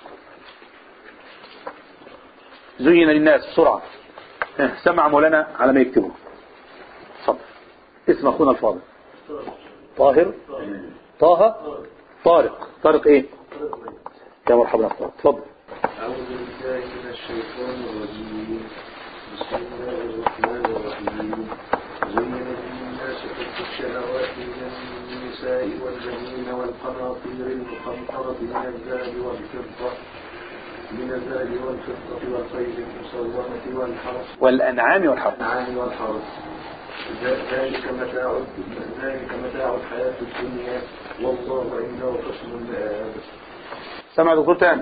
زين للناس بسرعه سمع مولانا على ما يكتبه اتفضل اسم اخونا الفاضل طاهر طه طارق طارق ايه يا مرحبا طارق اتفضل أعوذ بالله من الشيطان الرجيم بسم الله الرحمن الرحيم زين للناس حب الشهوات من النساء والبنين والقناطير المقنطرة من الذهب والفضة من الذهب والفضة والخيل المسومة والحرث والانعام والحرث والأنعام والحرث ذلك متاع ذلك متاع الحياة الدنيا والله عنده حسن المآب سمع دكتور تاني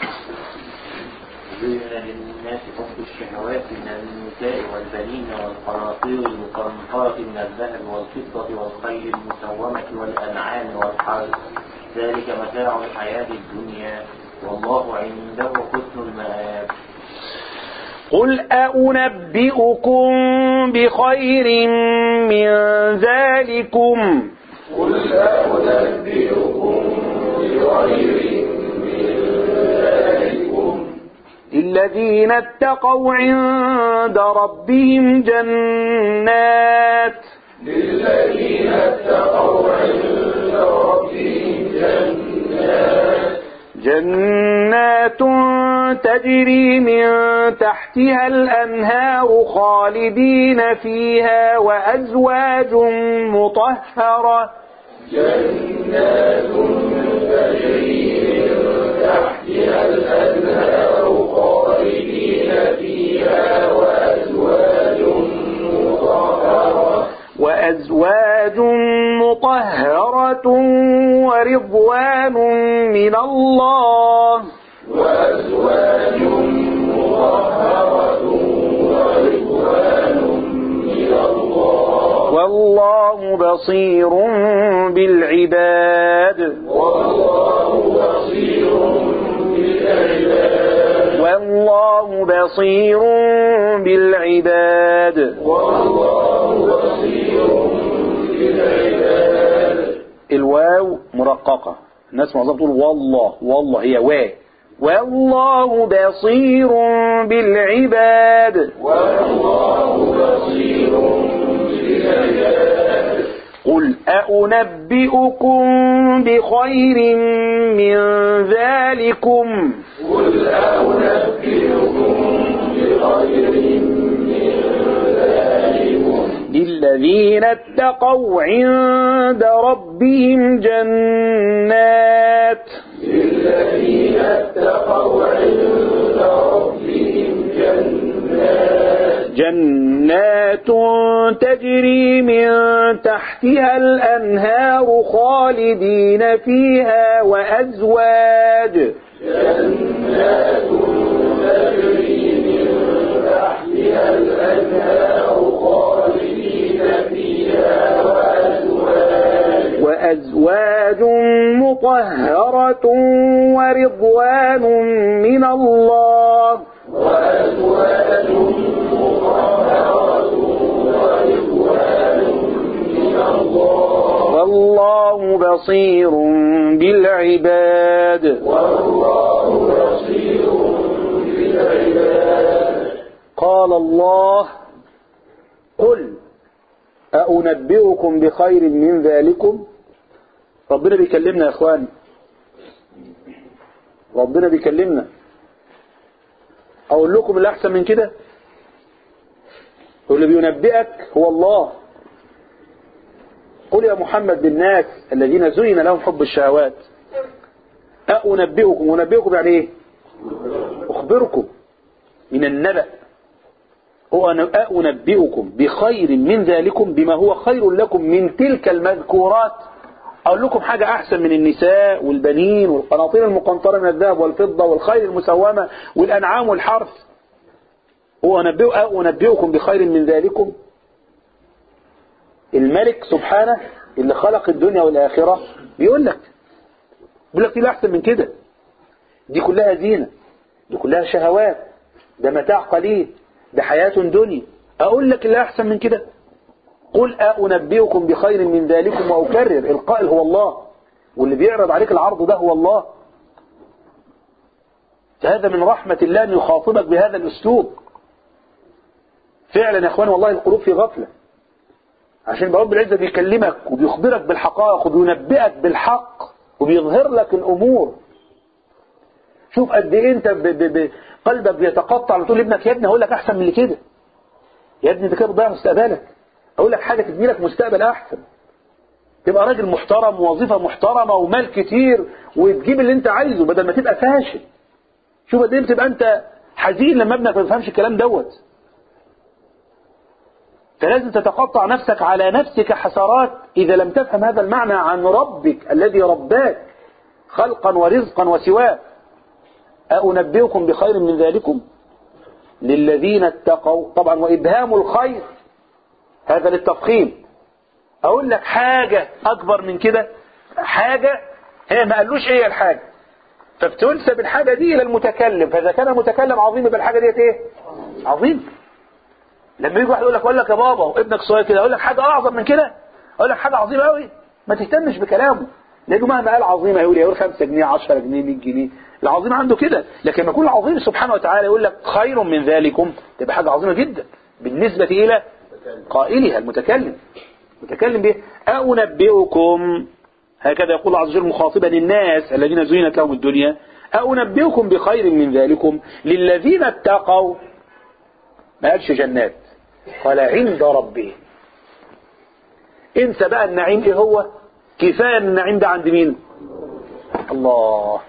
زين للناس حب الشهوات من النساء والبنين والقناطير المقنطرة من الذهب والفضة والخيل المسومة والأنعام والحرث ذلك متاع الحياة الدنيا والله عنده حسن المآب قل أنبئكم بخير من ذلكم قل أنبئكم بخير من ذلكم للذين اتقوا عند ربهم جنات للذين اتقوا عند ربهم جنات جنات تجري من تحتها الأنهار خالدين فيها وأزواج مطهرة جنات تجري من تحتها الأنهار خالدين فيها وأزواج مطهرة وأزواج مطهرة ورضوان من الله وأزواج مطهرة ورضوان من الله والله بصير بالعباد والله بصير بالعباد والله بصير بالعباد والله بصير بالعباد الواو مرققة الناس معظمها تقول والله والله هي وا والله بصير بالعباد والله بصير بالعباد قل أنبئكم بخير من ذلكم قل أنبئكم بخير من ذلكم للذين اتقوا عند ربهم جنات للذين اتقوا عند ربهم جنات جنات تجري من تحتها الأنهار خالدين فيها وأزواج جنات تجري من تحتها الأنهار خالدين فيها وأزواج وأزواج مطهرة ورضوان من الله وأزواج مطهرة ورضوان من الله والله بصير بالعباد والله بصير بالعباد قال الله قل أنبئكم بخير من ذلكم ربنا بيكلمنا يا اخوان ربنا بيكلمنا اقول لكم اللي احسن من كده واللي بينبئك هو الله قل يا محمد بالناس الذين زين لهم حب الشهوات أنبئكم أنبئكم يعني ايه أخبركم من النبأ هو أنا أنبئكم بخير من ذلكم بما هو خير لكم من تلك المذكورات أقول لكم حاجة أحسن من النساء والبنين والقناطير المقنطرة من الذهب والفضة والخيل المسومة والأنعام والحرث هو أنبئ أنبئكم بخير من ذلكم الملك سبحانه اللي خلق الدنيا والآخرة بيقول لك بيقول لك دي أحسن من كده دي كلها زينة دي كلها شهوات ده متاع قليل ده حياة دنيا أقول لك اللي أحسن من كده قل أنبئكم بخير من ذلكم وأكرر القائل هو الله واللي بيعرض عليك العرض ده هو الله هذا من رحمة الله أن يخاطبك بهذا الأسلوب فعلا يا أخوان والله القلوب في غفلة عشان رب العزة بيكلمك وبيخبرك بالحقائق وبينبئك بالحق وبيظهر لك الأمور شوف قد ايه انت ب ب ب قلبك بيتقطع وتقول لابنك يا ابني هقول لك احسن من اللي كده يا ابني انت كده بتضيع مستقبلك اقول لك حاجه تبني لك مستقبل احسن تبقى راجل محترم ووظيفه محترمه ومال كتير وتجيب اللي انت عايزه بدل ما تبقى فاشل شوف قد ايه بتبقى انت حزين لما ابنك ما بيفهمش الكلام دوت فلازم تتقطع نفسك على نفسك حسرات إذا لم تفهم هذا المعنى عن ربك الذي رباك خلقا ورزقا وسواه أنبئكم بخير من ذلكم للذين اتقوا طبعا وإبهام الخير هذا للتفخيم أقول لك حاجة أكبر من كده حاجة هي ما قالوش إيه الحاجة فبتنسب الحاجة دي إلى المتكلم فإذا كان المتكلم عظيم يبقى الحاجة ديت إيه عظيم لما يجي واحد يقول لك اقول لك يا بابا وابنك صغير كده اقول لك حاجه اعظم من كده اقول لك حاجه عظيمه قوي ما تهتمش بكلامه لانه مهما قال عظيمه يقول يقول 5 جنيه 10 جنيه 100 جنيه العظيم عنده كده لكن لما يكون العظيم سبحانه وتعالى يقول لك خير من ذلكم تبقى حاجه عظيمه جدا بالنسبه الى قائلها المتكلم متكلم به أنبئكم هكذا يقول الله عز وجل مخاطبا الناس الذين زينت لهم الدنيا أنبئكم بخير من ذلكم للذين اتقوا ما قالش جنات قال عند ربهم انسى بقى النعيم ايه هو كفاية النعيم ده عند مين الله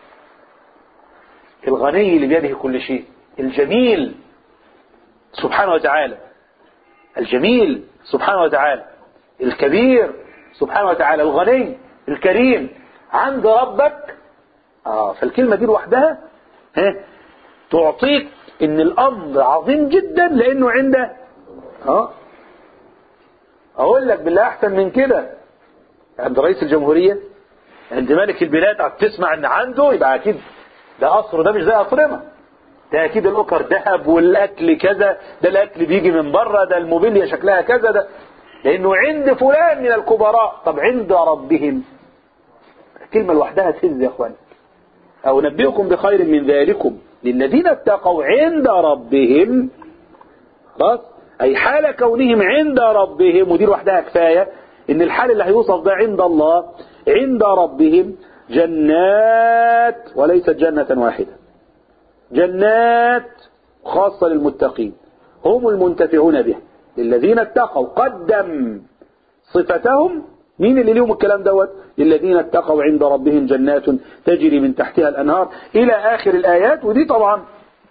الغني اللي بيده كل شيء الجميل سبحانه وتعالى الجميل سبحانه وتعالى الكبير سبحانه وتعالى الغني الكريم عند ربك اه فالكلمة دي لوحدها ها تعطيك ان الامر عظيم جدا لانه عنده اه اقول لك بالله احسن من كده عند رئيس الجمهورية عند ملك البلاد تسمع ان عنده يبقى اكيد ده قصر ده مش زي قصرنا ده اكيد الاوكر ذهب والاكل كذا ده الاكل بيجي من بره ده الموبيليا شكلها كذا ده لانه عند فلان من الكبراء طب عند ربهم كلمة لوحدها تهز يا اخوان او نبئكم بخير من ذلكم للذين اتقوا عند ربهم خلاص اي حال كونهم عند ربهم ودي لوحدها كفاية ان الحال اللي هيوصف ده عند الله عند ربهم جنات وليست جنة واحدة جنات خاصة للمتقين هم المنتفعون بها للذين اتقوا قدم صفتهم مين اللي ليهم الكلام دوت للذين اتقوا عند ربهم جنات تجري من تحتها الأنهار إلى آخر الآيات ودي طبعا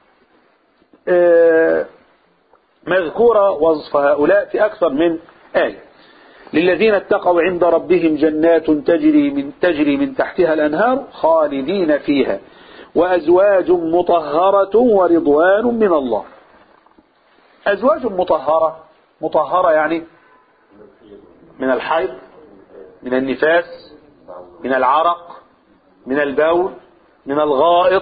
مذكورة وصف هؤلاء في أكثر من آية للذين اتقوا عند ربهم جنات تجري من تجري من تحتها الأنهار خالدين فيها وأزواج مطهرة ورضوان من الله أزواج مطهرة مطهرة يعني من الحيض من النفاس من العرق من البول من الغائط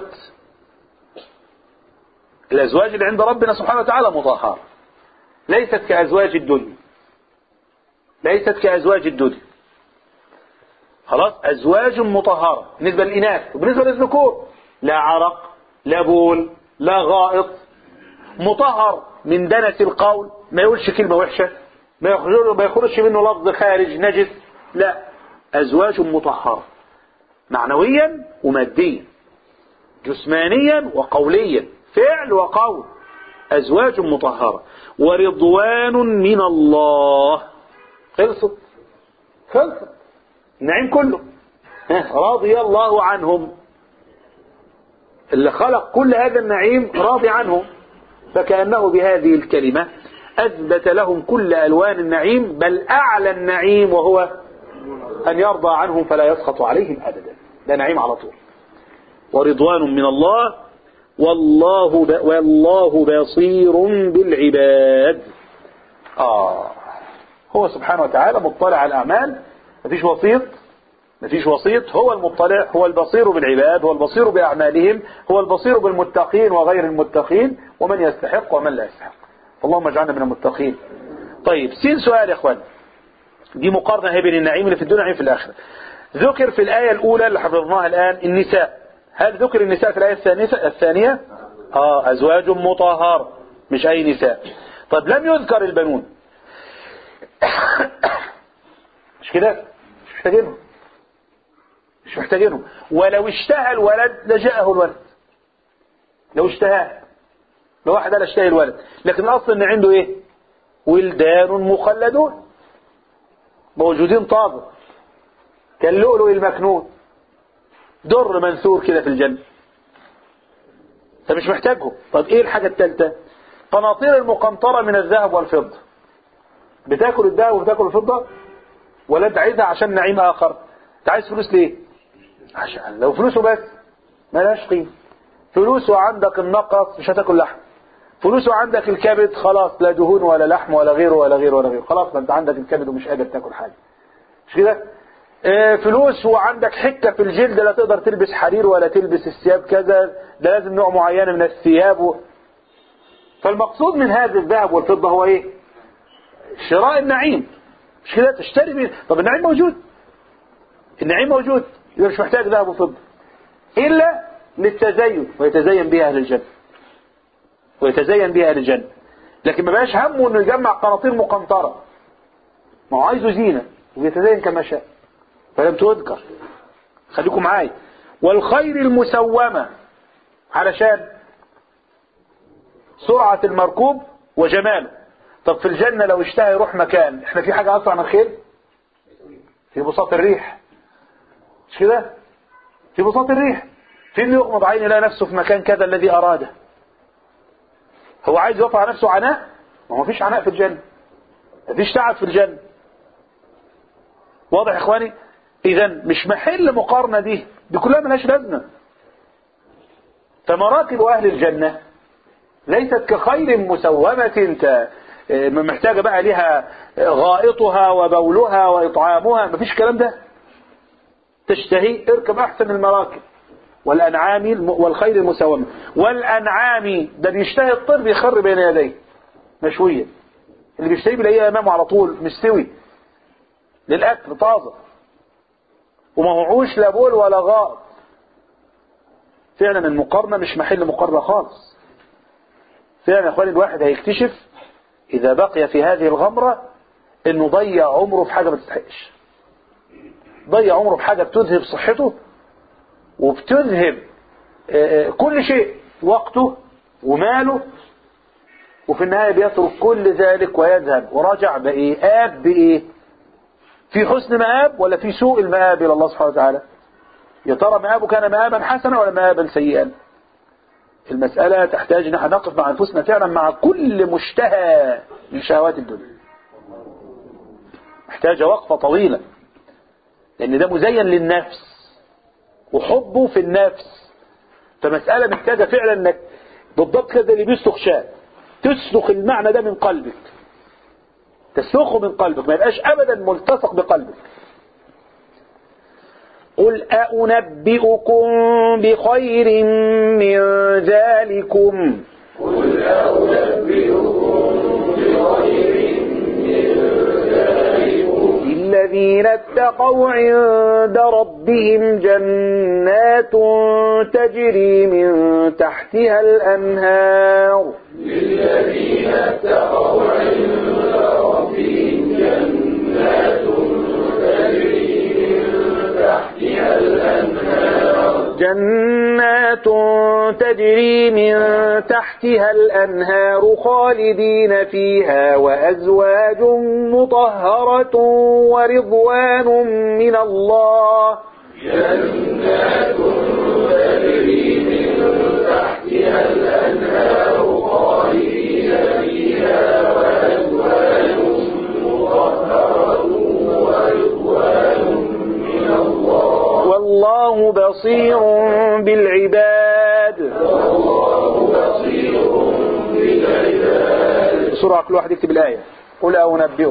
الأزواج اللي عند ربنا سبحانه وتعالى مطهرة ليست كأزواج الدنيا ليست كأزواج الدنيا خلاص أزواج مطهرة بالنسبة للإناث وبالنسبة للذكور لا عرق لا بول لا غائط مطهر من دنس القول ما يقولش كلمة وحشة ما يخرج ما يخرجش منه لفظ خارج نجس لا أزواج مطهرة معنويا وماديا جسمانيا وقوليا فعل وقول أزواج مطهرة ورضوان من الله خلصت خلصت النعيم كله ها، رضي الله عنهم اللي خلق كل هذا النعيم راضي عنهم فكأنه بهذه الكلمة أثبت لهم كل ألوان النعيم بل أعلى النعيم وهو أن يرضى عنهم فلا يسخط عليهم أبدا ده نعيم على طول ورضوان من الله والله ب... والله بصير بالعباد آه هو سبحانه وتعالى مطلع على الأعمال مفيش وسيط مفيش وسيط هو المطلع هو البصير بالعباد هو البصير بأعمالهم هو البصير بالمتقين وغير المتقين ومن يستحق ومن لا يستحق اللهم اجعلنا من المتقين طيب سين سؤال يا اخوان دي مقارنة هي بين النعيم اللي في الدنيا والنعيم في الآخرة ذكر في الآية الأولى اللي حفظناها الآن النساء هل ذكر النساء في الآية الثانية الثانية آه أزواج مطهر مش أي نساء طيب لم يذكر البنون مش كده مش محتاجينهم مش محتاجينهم ولو اشتهى الولد لجاءه الولد لو اشتهى لو واحد قال اشتهي الولد لكن الاصل ان عنده ايه ولدان مخلدون موجودين طابق كاللؤلؤ المكنون در منثور كده في الجنة انت مش محتاجهم طب ايه الحاجة الثالثة قناطير المقنطرة من الذهب والفضة بتاكل الذهب وبتاكل الفضة ولا انت عايزها عشان نعيم اخر انت عايز فلوس ليه عشان لو فلوسه بس ملهاش قيمة فلوسه عندك النقص مش هتاكل لحم فلوسه عندك الكبد خلاص لا دهون ولا لحم ولا غيره ولا غيره ولا غيره خلاص ما انت عندك الكبد ومش قادر تاكل حاجة مش كده اه فلوس وعندك حكة في الجلد لا تقدر تلبس حرير ولا تلبس الثياب كذا ده لازم نوع معينة من الثياب و... فالمقصود من هذا الذهب والفضة هو ايه شراء النعيم مش كده تشتري بيه طب النعيم موجود النعيم موجود يبقى مش محتاج ذهب وفضة إلا للتزين ويتزين بها أهل الجنة ويتزين بها أهل الجنة لكن ما بقاش همه انه يجمع قناطير مقنطرة ما هو عايزه زينة ويتزين كما شاء فلم تذكر خليكم معايا والخير المسومة علشان سرعة المركوب وجماله طب في الجنة لو اشتهى يروح مكان احنا في حاجة أسرع من الخيل في بساط الريح مش كده في بساط الريح في اللي يغمض عين يلاقي نفسه في مكان كذا الذي أراده هو عايز يرفع نفسه عناء ما هو مفيش عناء في الجنة مفيش تعب في الجنة واضح يا اخواني اذا مش محل مقارنة دي دي كلها ملهاش لازمة فمراكب اهل الجنة ليست كخير مسومة انت محتاجة بقى لها غائطها وبولها وإطعامها مفيش الكلام ده تشتهي اركب أحسن المراكب والأنعام والخير المسومة والأنعام ده بيشتهي الطير بيخر بين يديه مشوية اللي بيشتهي بيلاقيه أمامه على طول مستوي للأكل طازة وما هوعوش لا بول ولا غائط فعلا المقارنة مش محل مقارنة خالص فعلا يا اخواني الواحد هيكتشف إذا بقي في هذه الغمرة إنه ضيع عمره في حاجة ما تستحقش ضيع عمره في حاجة بتذهب صحته وبتذهب كل شيء وقته وماله وفي النهاية بيترك كل ذلك ويذهب ورجع بإيه آب بإيه في حسن مآب ولا في سوء المآب إلى الله سبحانه وتعالى يا ترى مآبه كان مآبا حسنا ولا مآبا سيئا المسألة تحتاج ان احنا نقف مع انفسنا فعلا مع كل مشتهى من شهوات الدنيا محتاجة وقفة طويلة لان ده مزين للنفس وحبه في النفس فمسألة محتاجة فعلا انك بالضبط كده اللي بيسلخ شاة تسلخ المعنى ده من قلبك تسلخه من قلبك ما يبقاش ابدا ملتصق بقلبك قل أنبئكم بخير من ذلكم قل أنبئكم بخير من ذلكم للذين اتقوا عند ربهم جنات تجري من تحتها الأنهار للذين اتقوا عند ربهم جنات تجري من تحتها الأنهار جنات تجري من تحتها الأنهار خالدين فيها وأزواج مطهرة ورضوان من الله جنات تجري من تحتها الأنهار خالدين فيها وأزواج مطهرة ورضوان من الله والله بصير بالعباد والله بصير بالعباد بسرعة كل واحد يكتب الآية قل أنبئكم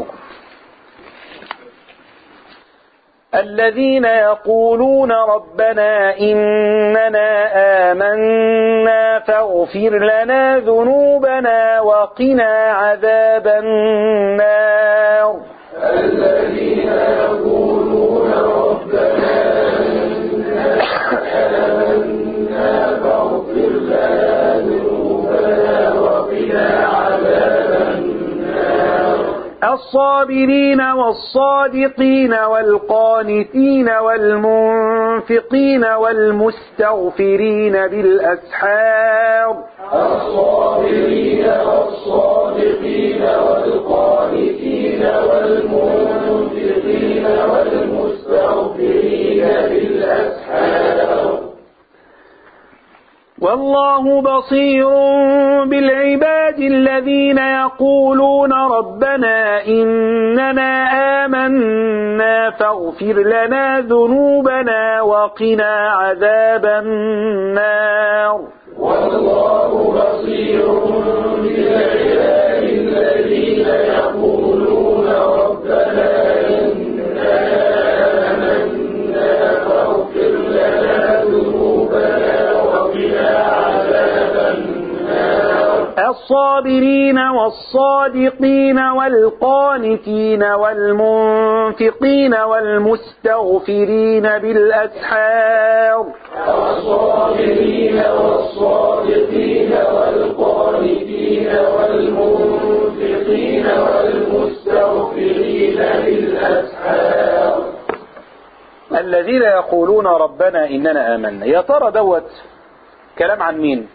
الذين يقولون ربنا إننا آمنا فاغفر لنا ذنوبنا وقنا عذاب النار الذين يقولون ربنا إننا آمنا فاغفر لنا ذنوبنا وقنا عذاب النار الصابرين والصادقين والقانتين والمنفقين والمستغفرين بالأسحار الصابرين والصادقين والقانتين والمنفقين والمستغفرين بالأسحار والله بصير بالعباد الذين يقولون ربنا إننا آمنا فاغفر لنا ذنوبنا وقنا عذاب النار والله بصير بالعباد الذين يقولون ربنا إننا آمنا فاغفر لنا ذنوبنا وقنا عذاب النار الصابرين والصادقين والقانتين والمنفقين والمستغفرين بالأسحار الصابرين والصادقين والقانتين والمنفقين والمستغفرين بالأسحار الذين يقولون ربنا إننا آمنا يا ترى دوت كلام عن مين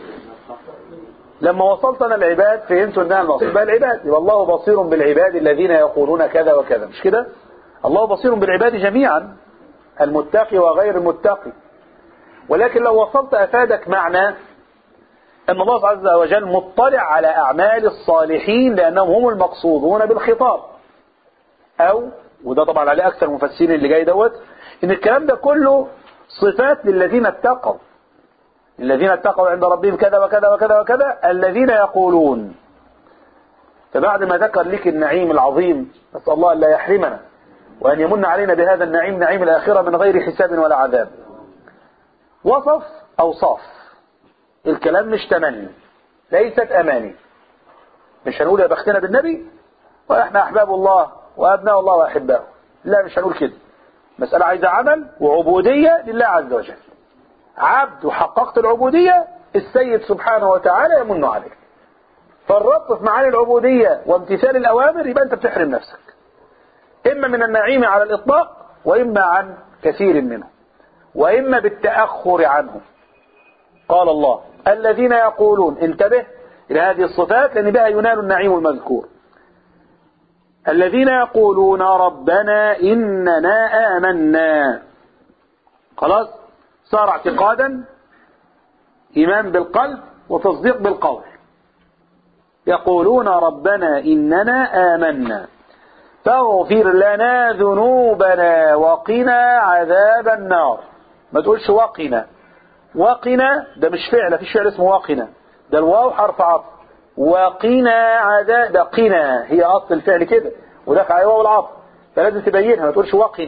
لما وصلت انا العباد فهمت انها المقصود بها العباد يبقى الله بصير بالعباد الذين يقولون كذا وكذا مش كده الله بصير بالعباد جميعا المتقي وغير المتقي ولكن لو وصلت افادك معنى ان الله عز وجل مطلع على اعمال الصالحين لانهم هم المقصودون بالخطاب او وده طبعا عليه اكثر المفسرين اللي جاي دوت ان الكلام ده كله صفات للذين اتقوا الذين اتقوا عند ربهم كذا وكذا وكذا وكذا الذين يقولون فبعد ما ذكر لك النعيم العظيم نسأل الله أن لا يحرمنا وأن يمن علينا بهذا النعيم نعيم الآخرة من غير حساب ولا عذاب وصف أوصاف الكلام مش تمني ليست أماني مش هنقول يا بختنا بالنبي وإحنا أحباب الله وأبناء الله وأحباؤه لا مش هنقول كده مسألة عايزة عمل وعبودية لله عز وجل عبد وحققت العبودية السيد سبحانه وتعالى يمن عليك فالربط في معاني العبودية وامتثال الأوامر يبقى أنت بتحرم نفسك إما من النعيم على الإطلاق وإما عن كثير منه وإما بالتأخر عنه قال الله الذين يقولون انتبه إلى هذه الصفات لأن بها ينال النعيم المذكور الذين يقولون ربنا إننا آمنا خلاص صار اعتقادا إيمان بالقلب وتصديق بالقول يقولون ربنا إننا آمنا فاغفر لنا ذنوبنا وقنا عذاب النار ما تقولش وقنا وقنا ده مش فعل فيش فعل اسمه وقنا ده الواو حرف عطف وقنا عذاب ده قنا هي أصل الفعل كده ودخل عليه واو العطف فلازم تبينها ما تقولش وقنا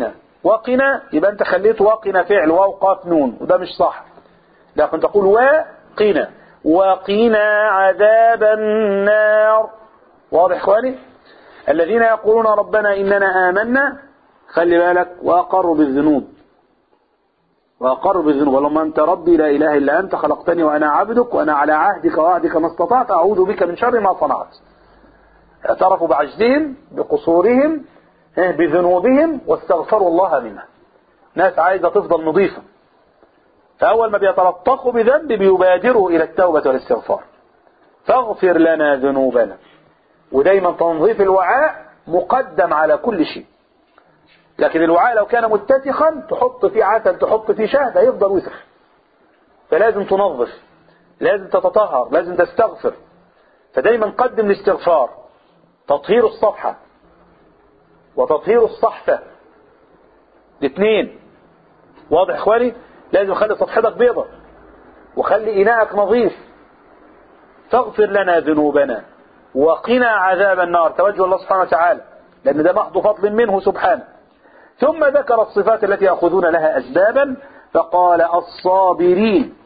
وقنا يبقى انت خليت وقنا فعل واو قاف نون وده مش صح لكن تقول وقنا وقنا عذاب النار واضح اخواني الذين يقولون ربنا اننا امنا خلي بالك واقروا بالذنوب واقروا بالذنوب اللهم انت ربي لا اله الا انت خلقتني وانا عبدك وانا على عهدك وعهدك ما استطعت اعوذ بك من شر ما صنعت اعترفوا بعجزهم بقصورهم إيه، بذنوبهم واستغفروا الله منها ناس عايزة تفضل نظيفة فأول ما بيتلطخوا بذنب بيبادروا إلى التوبة والاستغفار فاغفر لنا ذنوبنا ودايما تنظيف الوعاء مقدم على كل شيء لكن الوعاء لو كان متسخا تحط فيه عسل تحط فيه شهد هيفضل وسخ فلازم تنظف لازم تتطهر لازم تستغفر فدايما قدم الاستغفار تطهير الصفحة وتطهير الصحفة الاثنين واضح اخواني لازم خلي صفحتك بيضة وخلي إناءك نظيف فاغفر لنا ذنوبنا وقنا عذاب النار توجه الله سبحانه وتعالى لأن ده محض فضل منه سبحانه ثم ذكر الصفات التي يأخذون لها أسبابا فقال الصابرين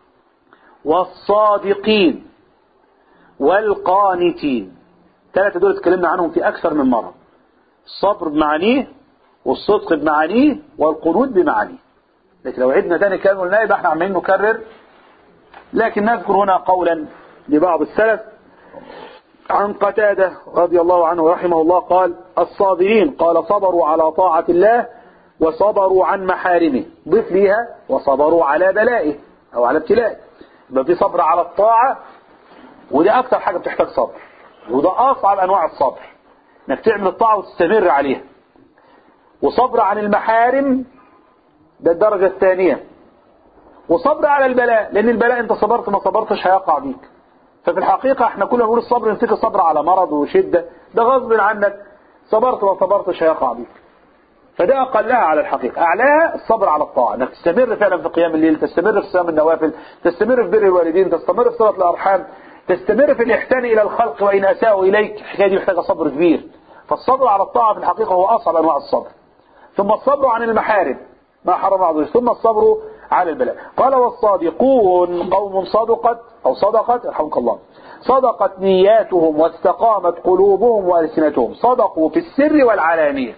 والصادقين والقانتين ثلاثة دول اتكلمنا عنهم في أكثر من مرة الصبر بمعانيه والصدق بمعانيه والقنوت بمعانيه لكن لو عدنا تاني كلام قلنا يبقى احنا عمالين نكرر لكن نذكر هنا قولا لبعض السلف عن قتادة رضي الله عنه ورحمه الله قال الصابرين قال صبروا على طاعة الله وصبروا عن محارمه ضيف ليها وصبروا على بلائه أو على ابتلائه يبقى في صبر على الطاعة ودي أكتر حاجة بتحتاج صبر وده أصعب أنواع الصبر انك تعمل الطاعة وتستمر عليها وصبر عن المحارم ده الدرجة الثانية وصبر على البلاء لأن البلاء أنت صبرت ما صبرتش هيقع بيك ففي الحقيقة احنا كلنا نقول الصبر نفتكر صبر على مرض وشدة ده غصب عنك صبرت ما صبرتش هيقع بيك فده أقلها على الحقيقة أعلاها الصبر على الطاعة انك تستمر فعلا في قيام الليل تستمر في صيام النوافل تستمر في بر الوالدين تستمر في صلة الأرحام تستمر في الإحسان إلى الخلق وإن أساءوا إليك الحكاية دي محتاجة صبر كبير فالصبر على الطاعة في الحقيقة هو أصعب أنواع الصبر ثم الصبر عن المحارم ما حرم الله ثم الصبر على البلاء قال والصادقون قوم صدقت أو صدقت رحمك الله صدقت نياتهم واستقامت قلوبهم وألسنتهم صدقوا في السر والعلانية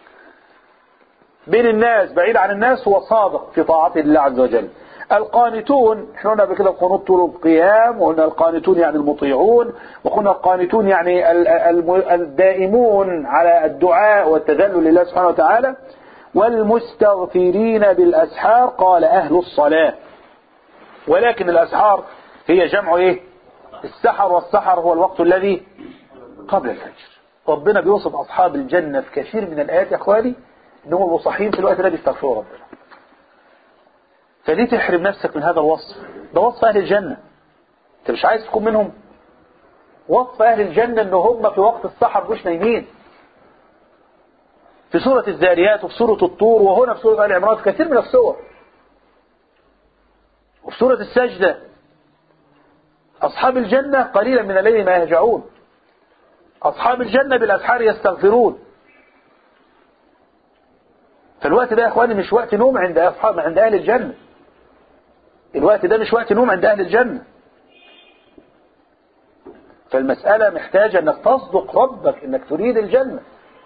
بين الناس بعيد عن الناس هو صادق في طاعته لله عز وجل القانتون احنا قلنا قبل كده القنوت طول القيام وقلنا القانتون يعني المطيعون وقلنا القانتون يعني الدائمون على الدعاء والتذلل لله سبحانه وتعالى والمستغفرين بالأسحار قال أهل الصلاة ولكن الأسحار هي جمع إيه السحر والسحر هو الوقت الذي قبل الفجر ربنا بيوصف أصحاب الجنة في كثير من الآيات يا أخواني إنهم يبقوا صاحيين في الوقت الذي يستغفروا ربنا فليه تحرم نفسك من هذا الوصف ده وصف أهل الجنة أنت مش عايز تكون منهم وصف أهل الجنة إن هم في وقت السحر مش نايمين في سورة الذاريات وفي سورة الطور وهنا في سورة آل عمران في كثير من السور وفي سورة السجدة أصحاب الجنة قليلا من الليل ما يهجعون أصحاب الجنة بالأسحار يستغفرون فالوقت ده يا إخواني مش وقت نوم عند أصحاب عند أهل الجنة الوقت ده مش وقت نوم عند أهل الجنة فالمسألة محتاجة أنك تصدق ربك أنك تريد الجنة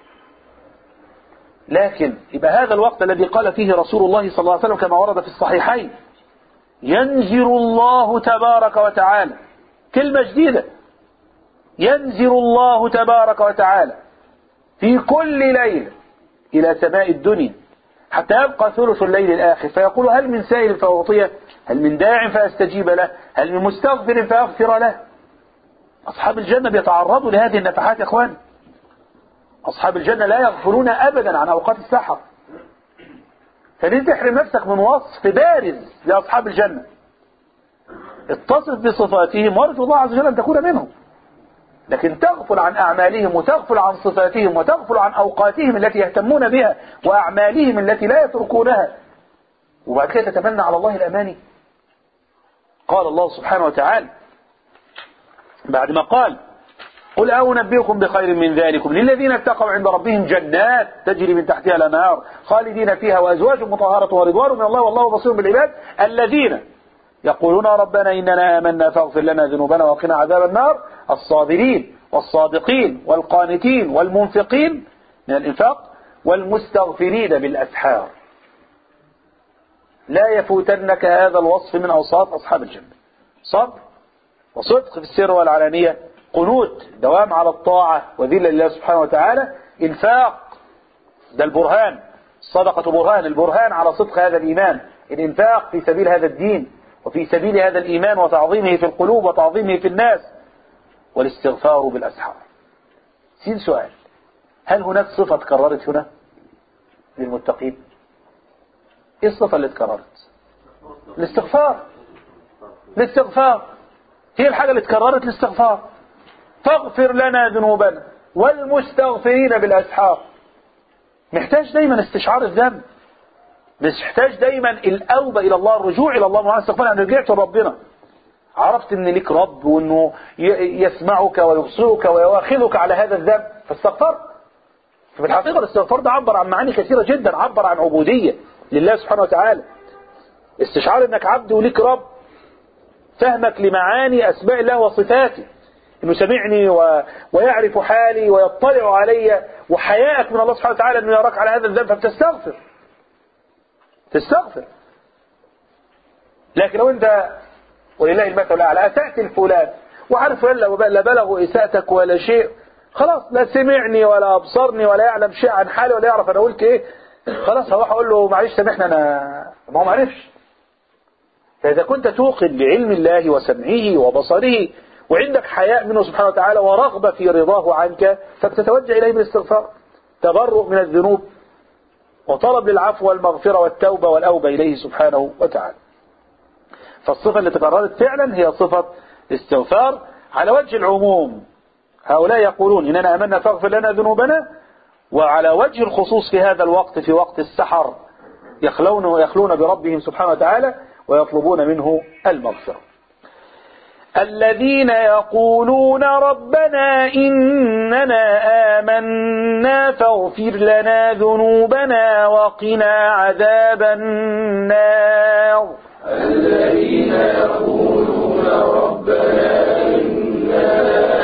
لكن يبقى هذا الوقت الذي قال فيه رسول الله صلى الله عليه وسلم كما ورد في الصحيحين ينزل الله تبارك وتعالى كلمة جديدة ينزل الله تبارك وتعالى في كل ليلة إلى سماء الدنيا حتى يبقى ثلث الليل الآخر فيقول هل من سائل فأعطيه هل من داع فأستجيب له هل من مستغفر فأغفر له أصحاب الجنة بيتعرضوا لهذه النفحات يا أخوان أصحاب الجنة لا يغفلون أبدا عن أوقات السحر فليه تحرم نفسك من وصف بارز لأصحاب الجنة اتصف بصفاتهم وارجو الله عز وجل أن تكون منهم لكن تغفل عن أعمالهم وتغفل عن صفاتهم وتغفل عن أوقاتهم التي يهتمون بها وأعمالهم التي لا يتركونها وبعد كده تتمنى على الله الأماني قال الله سبحانه وتعالى بعد ما قال قل أنبئكم بخير من ذلكم للذين اتقوا عند ربهم جنات تجري من تحتها الأنهار خالدين فيها وأزواج مطهرة ورضوان من الله والله بصير بالعباد الذين يقولون ربنا إننا آمنا فاغفر لنا ذنوبنا وقنا عذاب النار الصابرين والصادقين والقانتين والمنفقين من الإنفاق والمستغفرين بالأسحار لا يفوتنك هذا الوصف من أوصاف أصحاب الجنة صبر وصدق في السر والعلانية قنوت دوام على الطاعة وذلة لله سبحانه وتعالى إنفاق ده البرهان الصدقة برهان البرهان على صدق هذا الإيمان الإنفاق في سبيل هذا الدين وفي سبيل هذا الإيمان وتعظيمه في القلوب وتعظيمه في الناس والاستغفار بالأسحار سين سؤال هل هناك صفة تكررت هنا للمتقين ايه الصفة اللي اتكررت الاستغفار الاستغفار هي الحاجة اللي اتكررت الاستغفار فاغفر لنا ذنوبنا والمستغفرين بالأسحار محتاج دايما استشعار الذنب مش محتاج دايما الأوبة إلى الله الرجوع إلى الله معنى استغفار أنا رجعت لربنا عرفت ان ليك رب وانه يسمعك ويبصرك ويواخذك على هذا الذنب فاستغفرت ففي الحقيقة الاستغفار ده عبر عن معاني كثيرة جدا عبر عن عبودية لله سبحانه وتعالى استشعار انك عبد وليك رب فهمك لمعاني اسماء الله وصفاته انه سمعني و... ويعرف حالي ويطلع علي وحياءك من الله سبحانه وتعالى انه يراك على هذا الذنب فبتستغفر تستغفر لكن لو انت ولله المثل الاعلى اتات الفلان وعارف فلان لا بلغوا اساءتك ولا شيء خلاص لا سمعني ولا ابصرني ولا يعلم شيء عن حالي ولا يعرف انا قلت ايه خلاص هروح اقول له معلش سامحنا انا ما هو ما عرفش فاذا كنت توقن بعلم الله وسمعه وبصره وعندك حياء منه سبحانه وتعالى ورغبة في رضاه عنك فبتتوجه إليه بالاستغفار تبرؤ من الذنوب وطلب للعفو والمغفرة والتوبة والأوبة إليه سبحانه وتعالى فالصفة اللي تكررت فعلا هي صفة استغفار على وجه العموم هؤلاء يقولون إننا أمنا فاغفر لنا ذنوبنا وعلى وجه الخصوص في هذا الوقت في وقت السحر يخلون ويخلون بربهم سبحانه وتعالى ويطلبون منه المغفرة الذين يقولون ربنا إننا آمنا فاغفر لنا ذنوبنا وقنا عذاب النار الذين يقولون ربنا إننا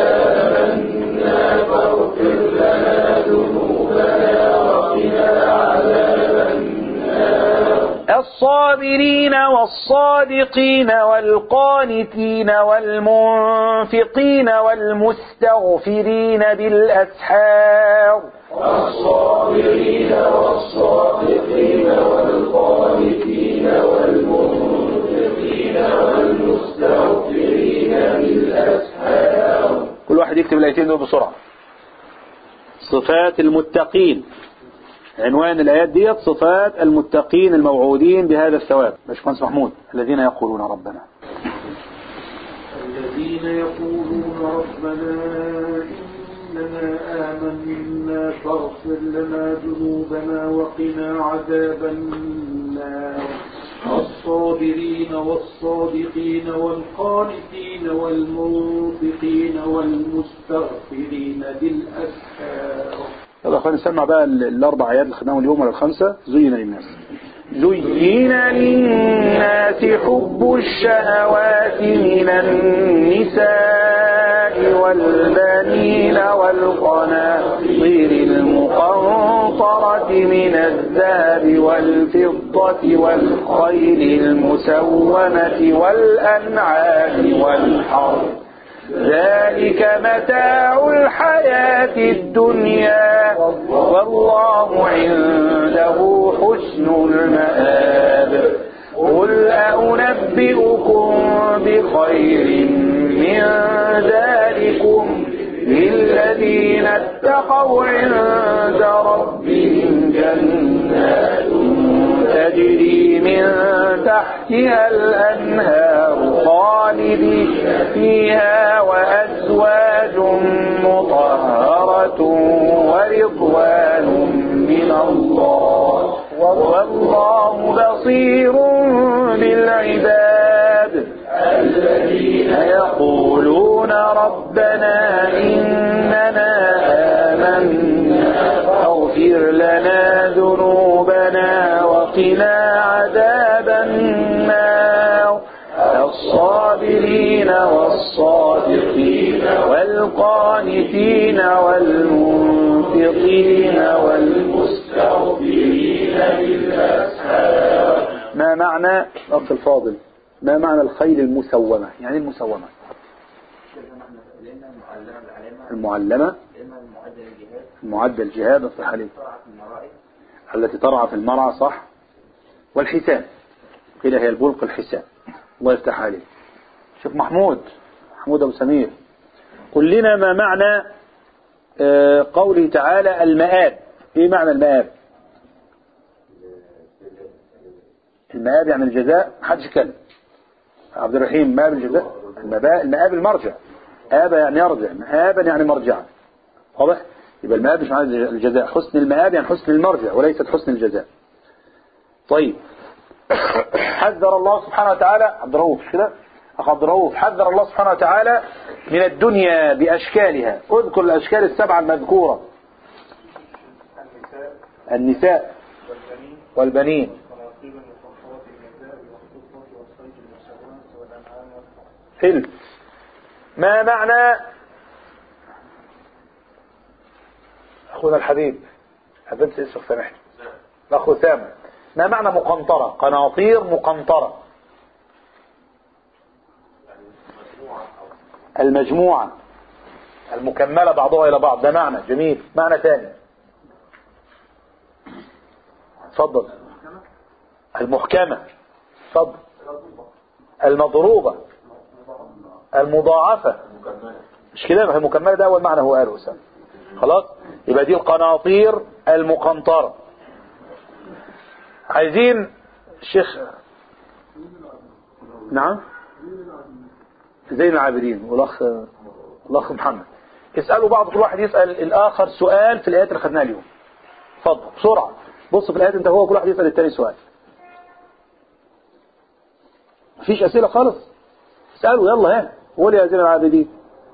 آمنا فاغفر لنا ذنوبنا وقنا عذاب النار الصابرين والصادقين والقانتين والمنفقين والمستغفرين بالأسحار الصابرين والصادقين والقانتين والمنفقين والمستغفرين بالأسحار كل واحد يكتب الآيتين دول بسرعة صفات المتقين عنوان الآيات ديت صفات المتقين الموعودين بهذا الثواب باشمهندس محمود الذين يقولون ربنا الذين يقولون ربنا إننا آمنا فاغفر لنا ذنوبنا وقنا عذاب النار الصابرين والصادقين والقانتين والمنفقين والمستغفرين بالأسحار يلا خلينا نسمع بقى ال- الأربع آيات اللي خدناهم اليوم ولا الخمسة زين للناس زين للناس حب الشهوات من النساء والبنين والقناطير المقنطرة من الذهب والفضة والخيل المسومة والأنعام والحرث ذلك متاع الحياة الدنيا والله عنده حسن المآب قل أنبئكم بخير من ذلكم للذين اتقوا عند ربهم جنات تجري من تحتها الأنهار خالدين فيها وأزواج مطهرة ورضوان من الله والله بصير بالعباد الذين يقولون ربنا إن وقنا عذاب النار الصابرين والصادقين والقانتين والمنفقين والمستغفرين بالأسحار ما معنى أخ الفاضل ما معنى الخيل المسومة يعني المسومة المعلمة المعدل جهاد صح عليك التي ترعى في المرعى صح والحسان قيل هي البلق الحسان الله يفتح عليك شوف محمود محمود أبو سمير قل لنا ما معنى آه، قوله تعالى المآب ايه معنى المآب المآب يعني الجزاء محدش يتكلم عبد الرحيم مآب الجزاء المبا- المآب المرجع آب يعني يرجع مآبا يعني مرجعا واضح يبقى المآب مش معنى الجزاء حسن المآب يعني حسن المرجع وليست حسن الجزاء طيب حذر الله سبحانه وتعالى عبد الرؤوف مش كده أخ عبد الرؤوف حذر الله سبحانه وتعالى من الدنيا بأشكالها اذكر الأشكال السبعة المذكورة النساء والبنين حلو ما معنى أخونا الحبيب حبيبتي اسمك سامحني الأخ أسامة ما معنى مقنطرة قناطير مقنطرة المجموعة المكملة بعضها إلى بعض ده معنى جميل معنى ثاني تفضل المحكمة تفضل المضروبة المضاعفة مش كده ما هي المكملة ده أول معنى هو قاله أسامة خلاص يبقى دي القناطير المقنطرة عايزين الشيخ نعم زين العابدين والاخ الاخ محمد اسالوا بعض كل واحد يسال الاخر سؤال في الايات اللي خدناها اليوم اتفضل بسرعه بص في الايات انت هو كل واحد يسال التاني سؤال مفيش اسئله خالص اسالوا يلا ها قول يا زين العابدين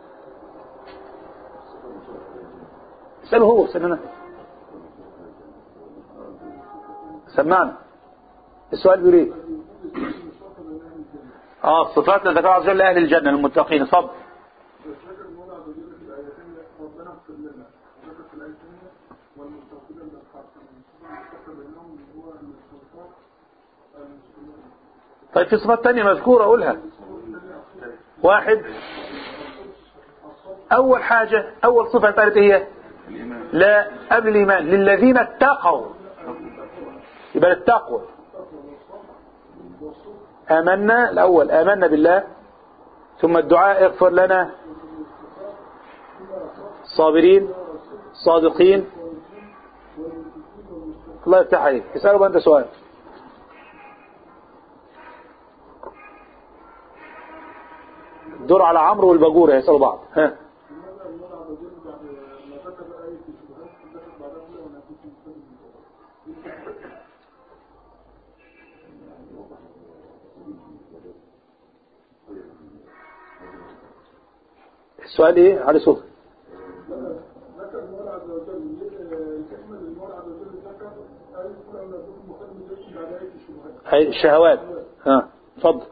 اساله هو استنى سمعنا السؤال بيقول ايه اه الصفات اللي ذكرها عز وجل لاهل الجنه المتقين اتفضل طيب في صفات تانية مذكورة أقولها واحد أول حاجة أول صفة قالت هي لا قبل الإيمان للذين اتقوا يبقى التقوى آمنا الأول آمنا بالله ثم الدعاء اغفر لنا صابرين صادقين الله يفتح عليك اسألوا بقى أنت سؤال دور على عمرو والباجورة يسألوا بعض ها السؤال ايه على صوت هاي الشهوات ها اتفضل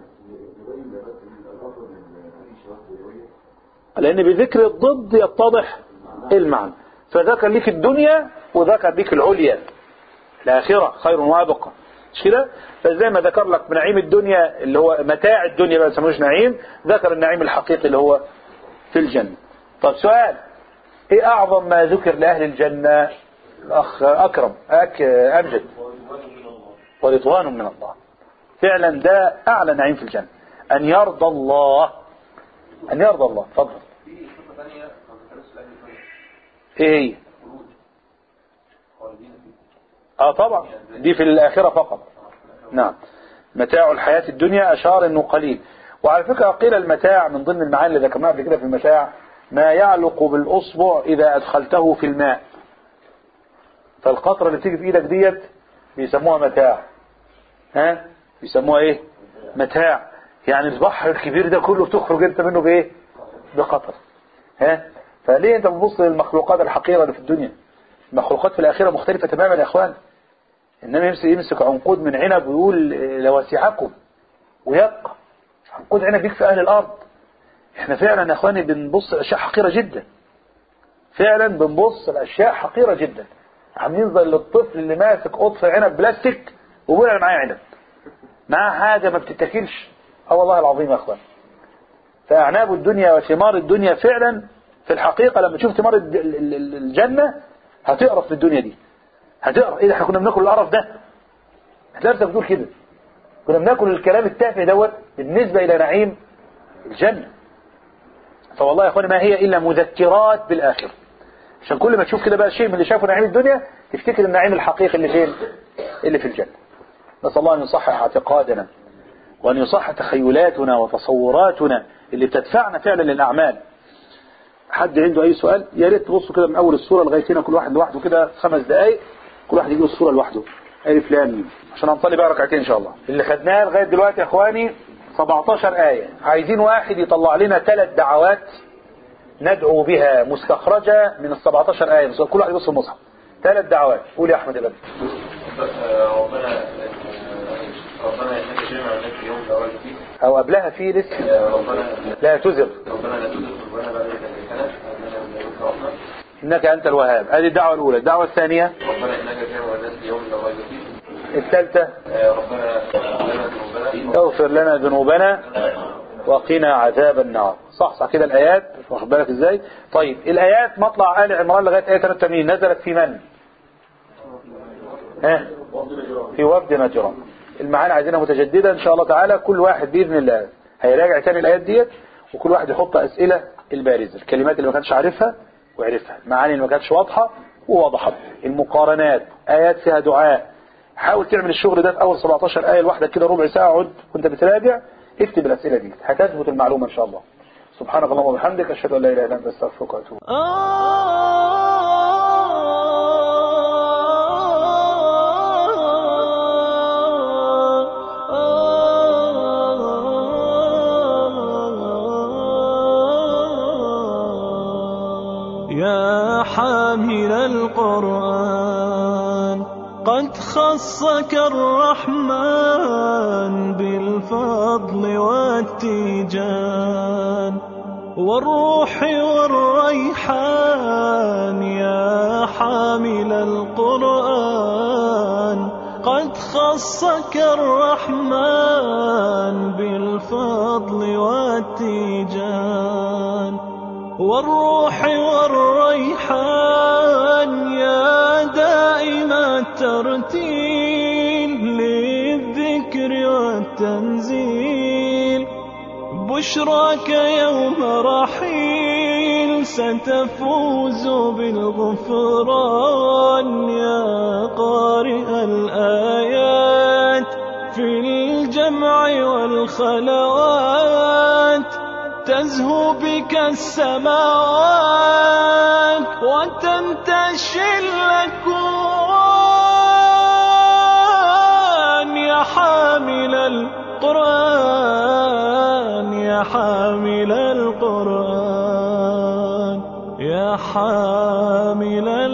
لان بذكر الضد يتضح المعنى فذكر لك الدنيا وذكر لك العليا الاخره خير وابقى مش كده فزي ما ذكر لك نعيم الدنيا اللي هو متاع الدنيا ما يسموش نعيم ذكر النعيم الحقيقي اللي هو في الجنة طب سؤال ايه اعظم ما ذكر لاهل الجنة الاخ اكرم أك امجد ورضوان من الله فعلا ده اعلى نعيم في الجنة ان يرضى الله ان يرضى الله تفضل ايه هي اه طبعا دي في الاخرة فقط نعم متاع الحياة الدنيا اشار انه قليل وعلى فكرة قيل المتاع من ضمن المعاني اللي ذكرناها قبل كده في المتاع ما يعلق بالأصبع إذا أدخلته في الماء فالقطرة اللي بتيجي في إيدك ديت بيسموها متاع ها بيسموها إيه متاع يعني البحر الكبير ده كله بتخرج أنت منه بإيه بقطر ها فليه أنت بتبص للمخلوقات الحقيرة اللي في الدنيا المخلوقات في الآخرة مختلفة تماما يا إخوان إنما يمسك, يمسك عنقود من عنب ويقول لوسعكم ويبقى عنقود عنب يكفي أهل الأرض احنا فعلا يا اخواني بنبص الأشياء حقيرة جدا فعلا بنبص الأشياء حقيرة جدا عاملين زي الطفل اللي ماسك قطف عنب بلاستيك وبيقول انا معايا عنب معاه حاجة ما بتتاكلش اه والله العظيم يا اخوان فأعناب الدنيا وثمار الدنيا فعلا في الحقيقة لما تشوف ثمار الد- ال- ال- ال- الجنة هتقرف في الدنيا دي هتقرف ايه ده احنا كنا بناكل القرف ده هتلاقي نفسك بتقول كده كنا بناكل الكلام التافه دوت بالنسبة إلى نعيم الجنة فوالله يا اخواني ما هي إلا مذكرات بالآخرة عشان كل ما تشوف كده بقى شيء من اللي شافه نعيم الدنيا تفتكر النعيم الحقيقي اللي فين اللي في الجنة نسأل الله أن يصحح اعتقادنا وأن يصحح تخيلاتنا وتصوراتنا اللي بتدفعنا فعلا للأعمال حد عنده أي سؤال يا ريت تبصوا كده من أول الصورة لغاية هنا كل واحد لوحده كده خمس دقايق كل واحد يجيب الصورة لوحده ألف لام ميم عشان هنصلي بقى ركعتين إن شاء الله اللي خدناه لغاية دلوقتي يا إخواني 17 آية عايزين واحد يطلع لنا ثلاث دعوات ندعو بها مستخرجة من ال 17 آية بس كل واحد يبص في المصحف ثلاث دعوات قول يا أحمد الأبي ربنا ربنا يحب جمع الناس يوم الأول فيه أو قبلها في لسه ربنا لا تزغ ربنا لا تزغ قلوبنا بعد إذ هديتنا ربنا من لدنك رحمة إنك أنت الوهاب هذه الدعوة الأولى الدعوة الثانية ربنا إنك جمع الناس يوم الأول فيه الثالثة ربنا لنا ذنوبنا اغفر لنا ذنوبنا وقنا عذاب النار صح صح كده الآيات واخد بالك ازاي طيب الآيات مطلع آل عمران لغاية آية 83 نزلت في من ها في وفد نجران المعاني عايزينها متجددة ان شاء الله تعالى كل واحد بإذن الله هيراجع تاني الآيات ديت وكل واحد يحط أسئلة البارزة الكلمات اللي ما كانش عارفها وعرفها المعاني اللي ما كانتش واضحة ووضحت المقارنات آيات فيها دعاء حاول تعمل الشغل ده في أول 17 آية لوحدك كده ربع ساعة اقعد وانت بتراجع اكتب الأسئلة دي هتثبت المعلومة إن شاء الله سبحانك اللهم وبحمدك أشهد أن لا إله إلا أنت أستغفرك وأتوب يا حامل القرآن قد خصك الرحمن بالفضل والتيجان والروح والريحان يا حامل القرآن قد خصك الرحمن بالفضل والتيجان والروح والريحان يا دائم الترتيل للذكر والتنزيل بشراك يوم رحيل ستفوز بالغفران يا قارئ الآيات في الجمع والخلوات تزهو بك السماوات وتنتشي الأكوان يا حامل القرآن يا حامل القرآن يا حامل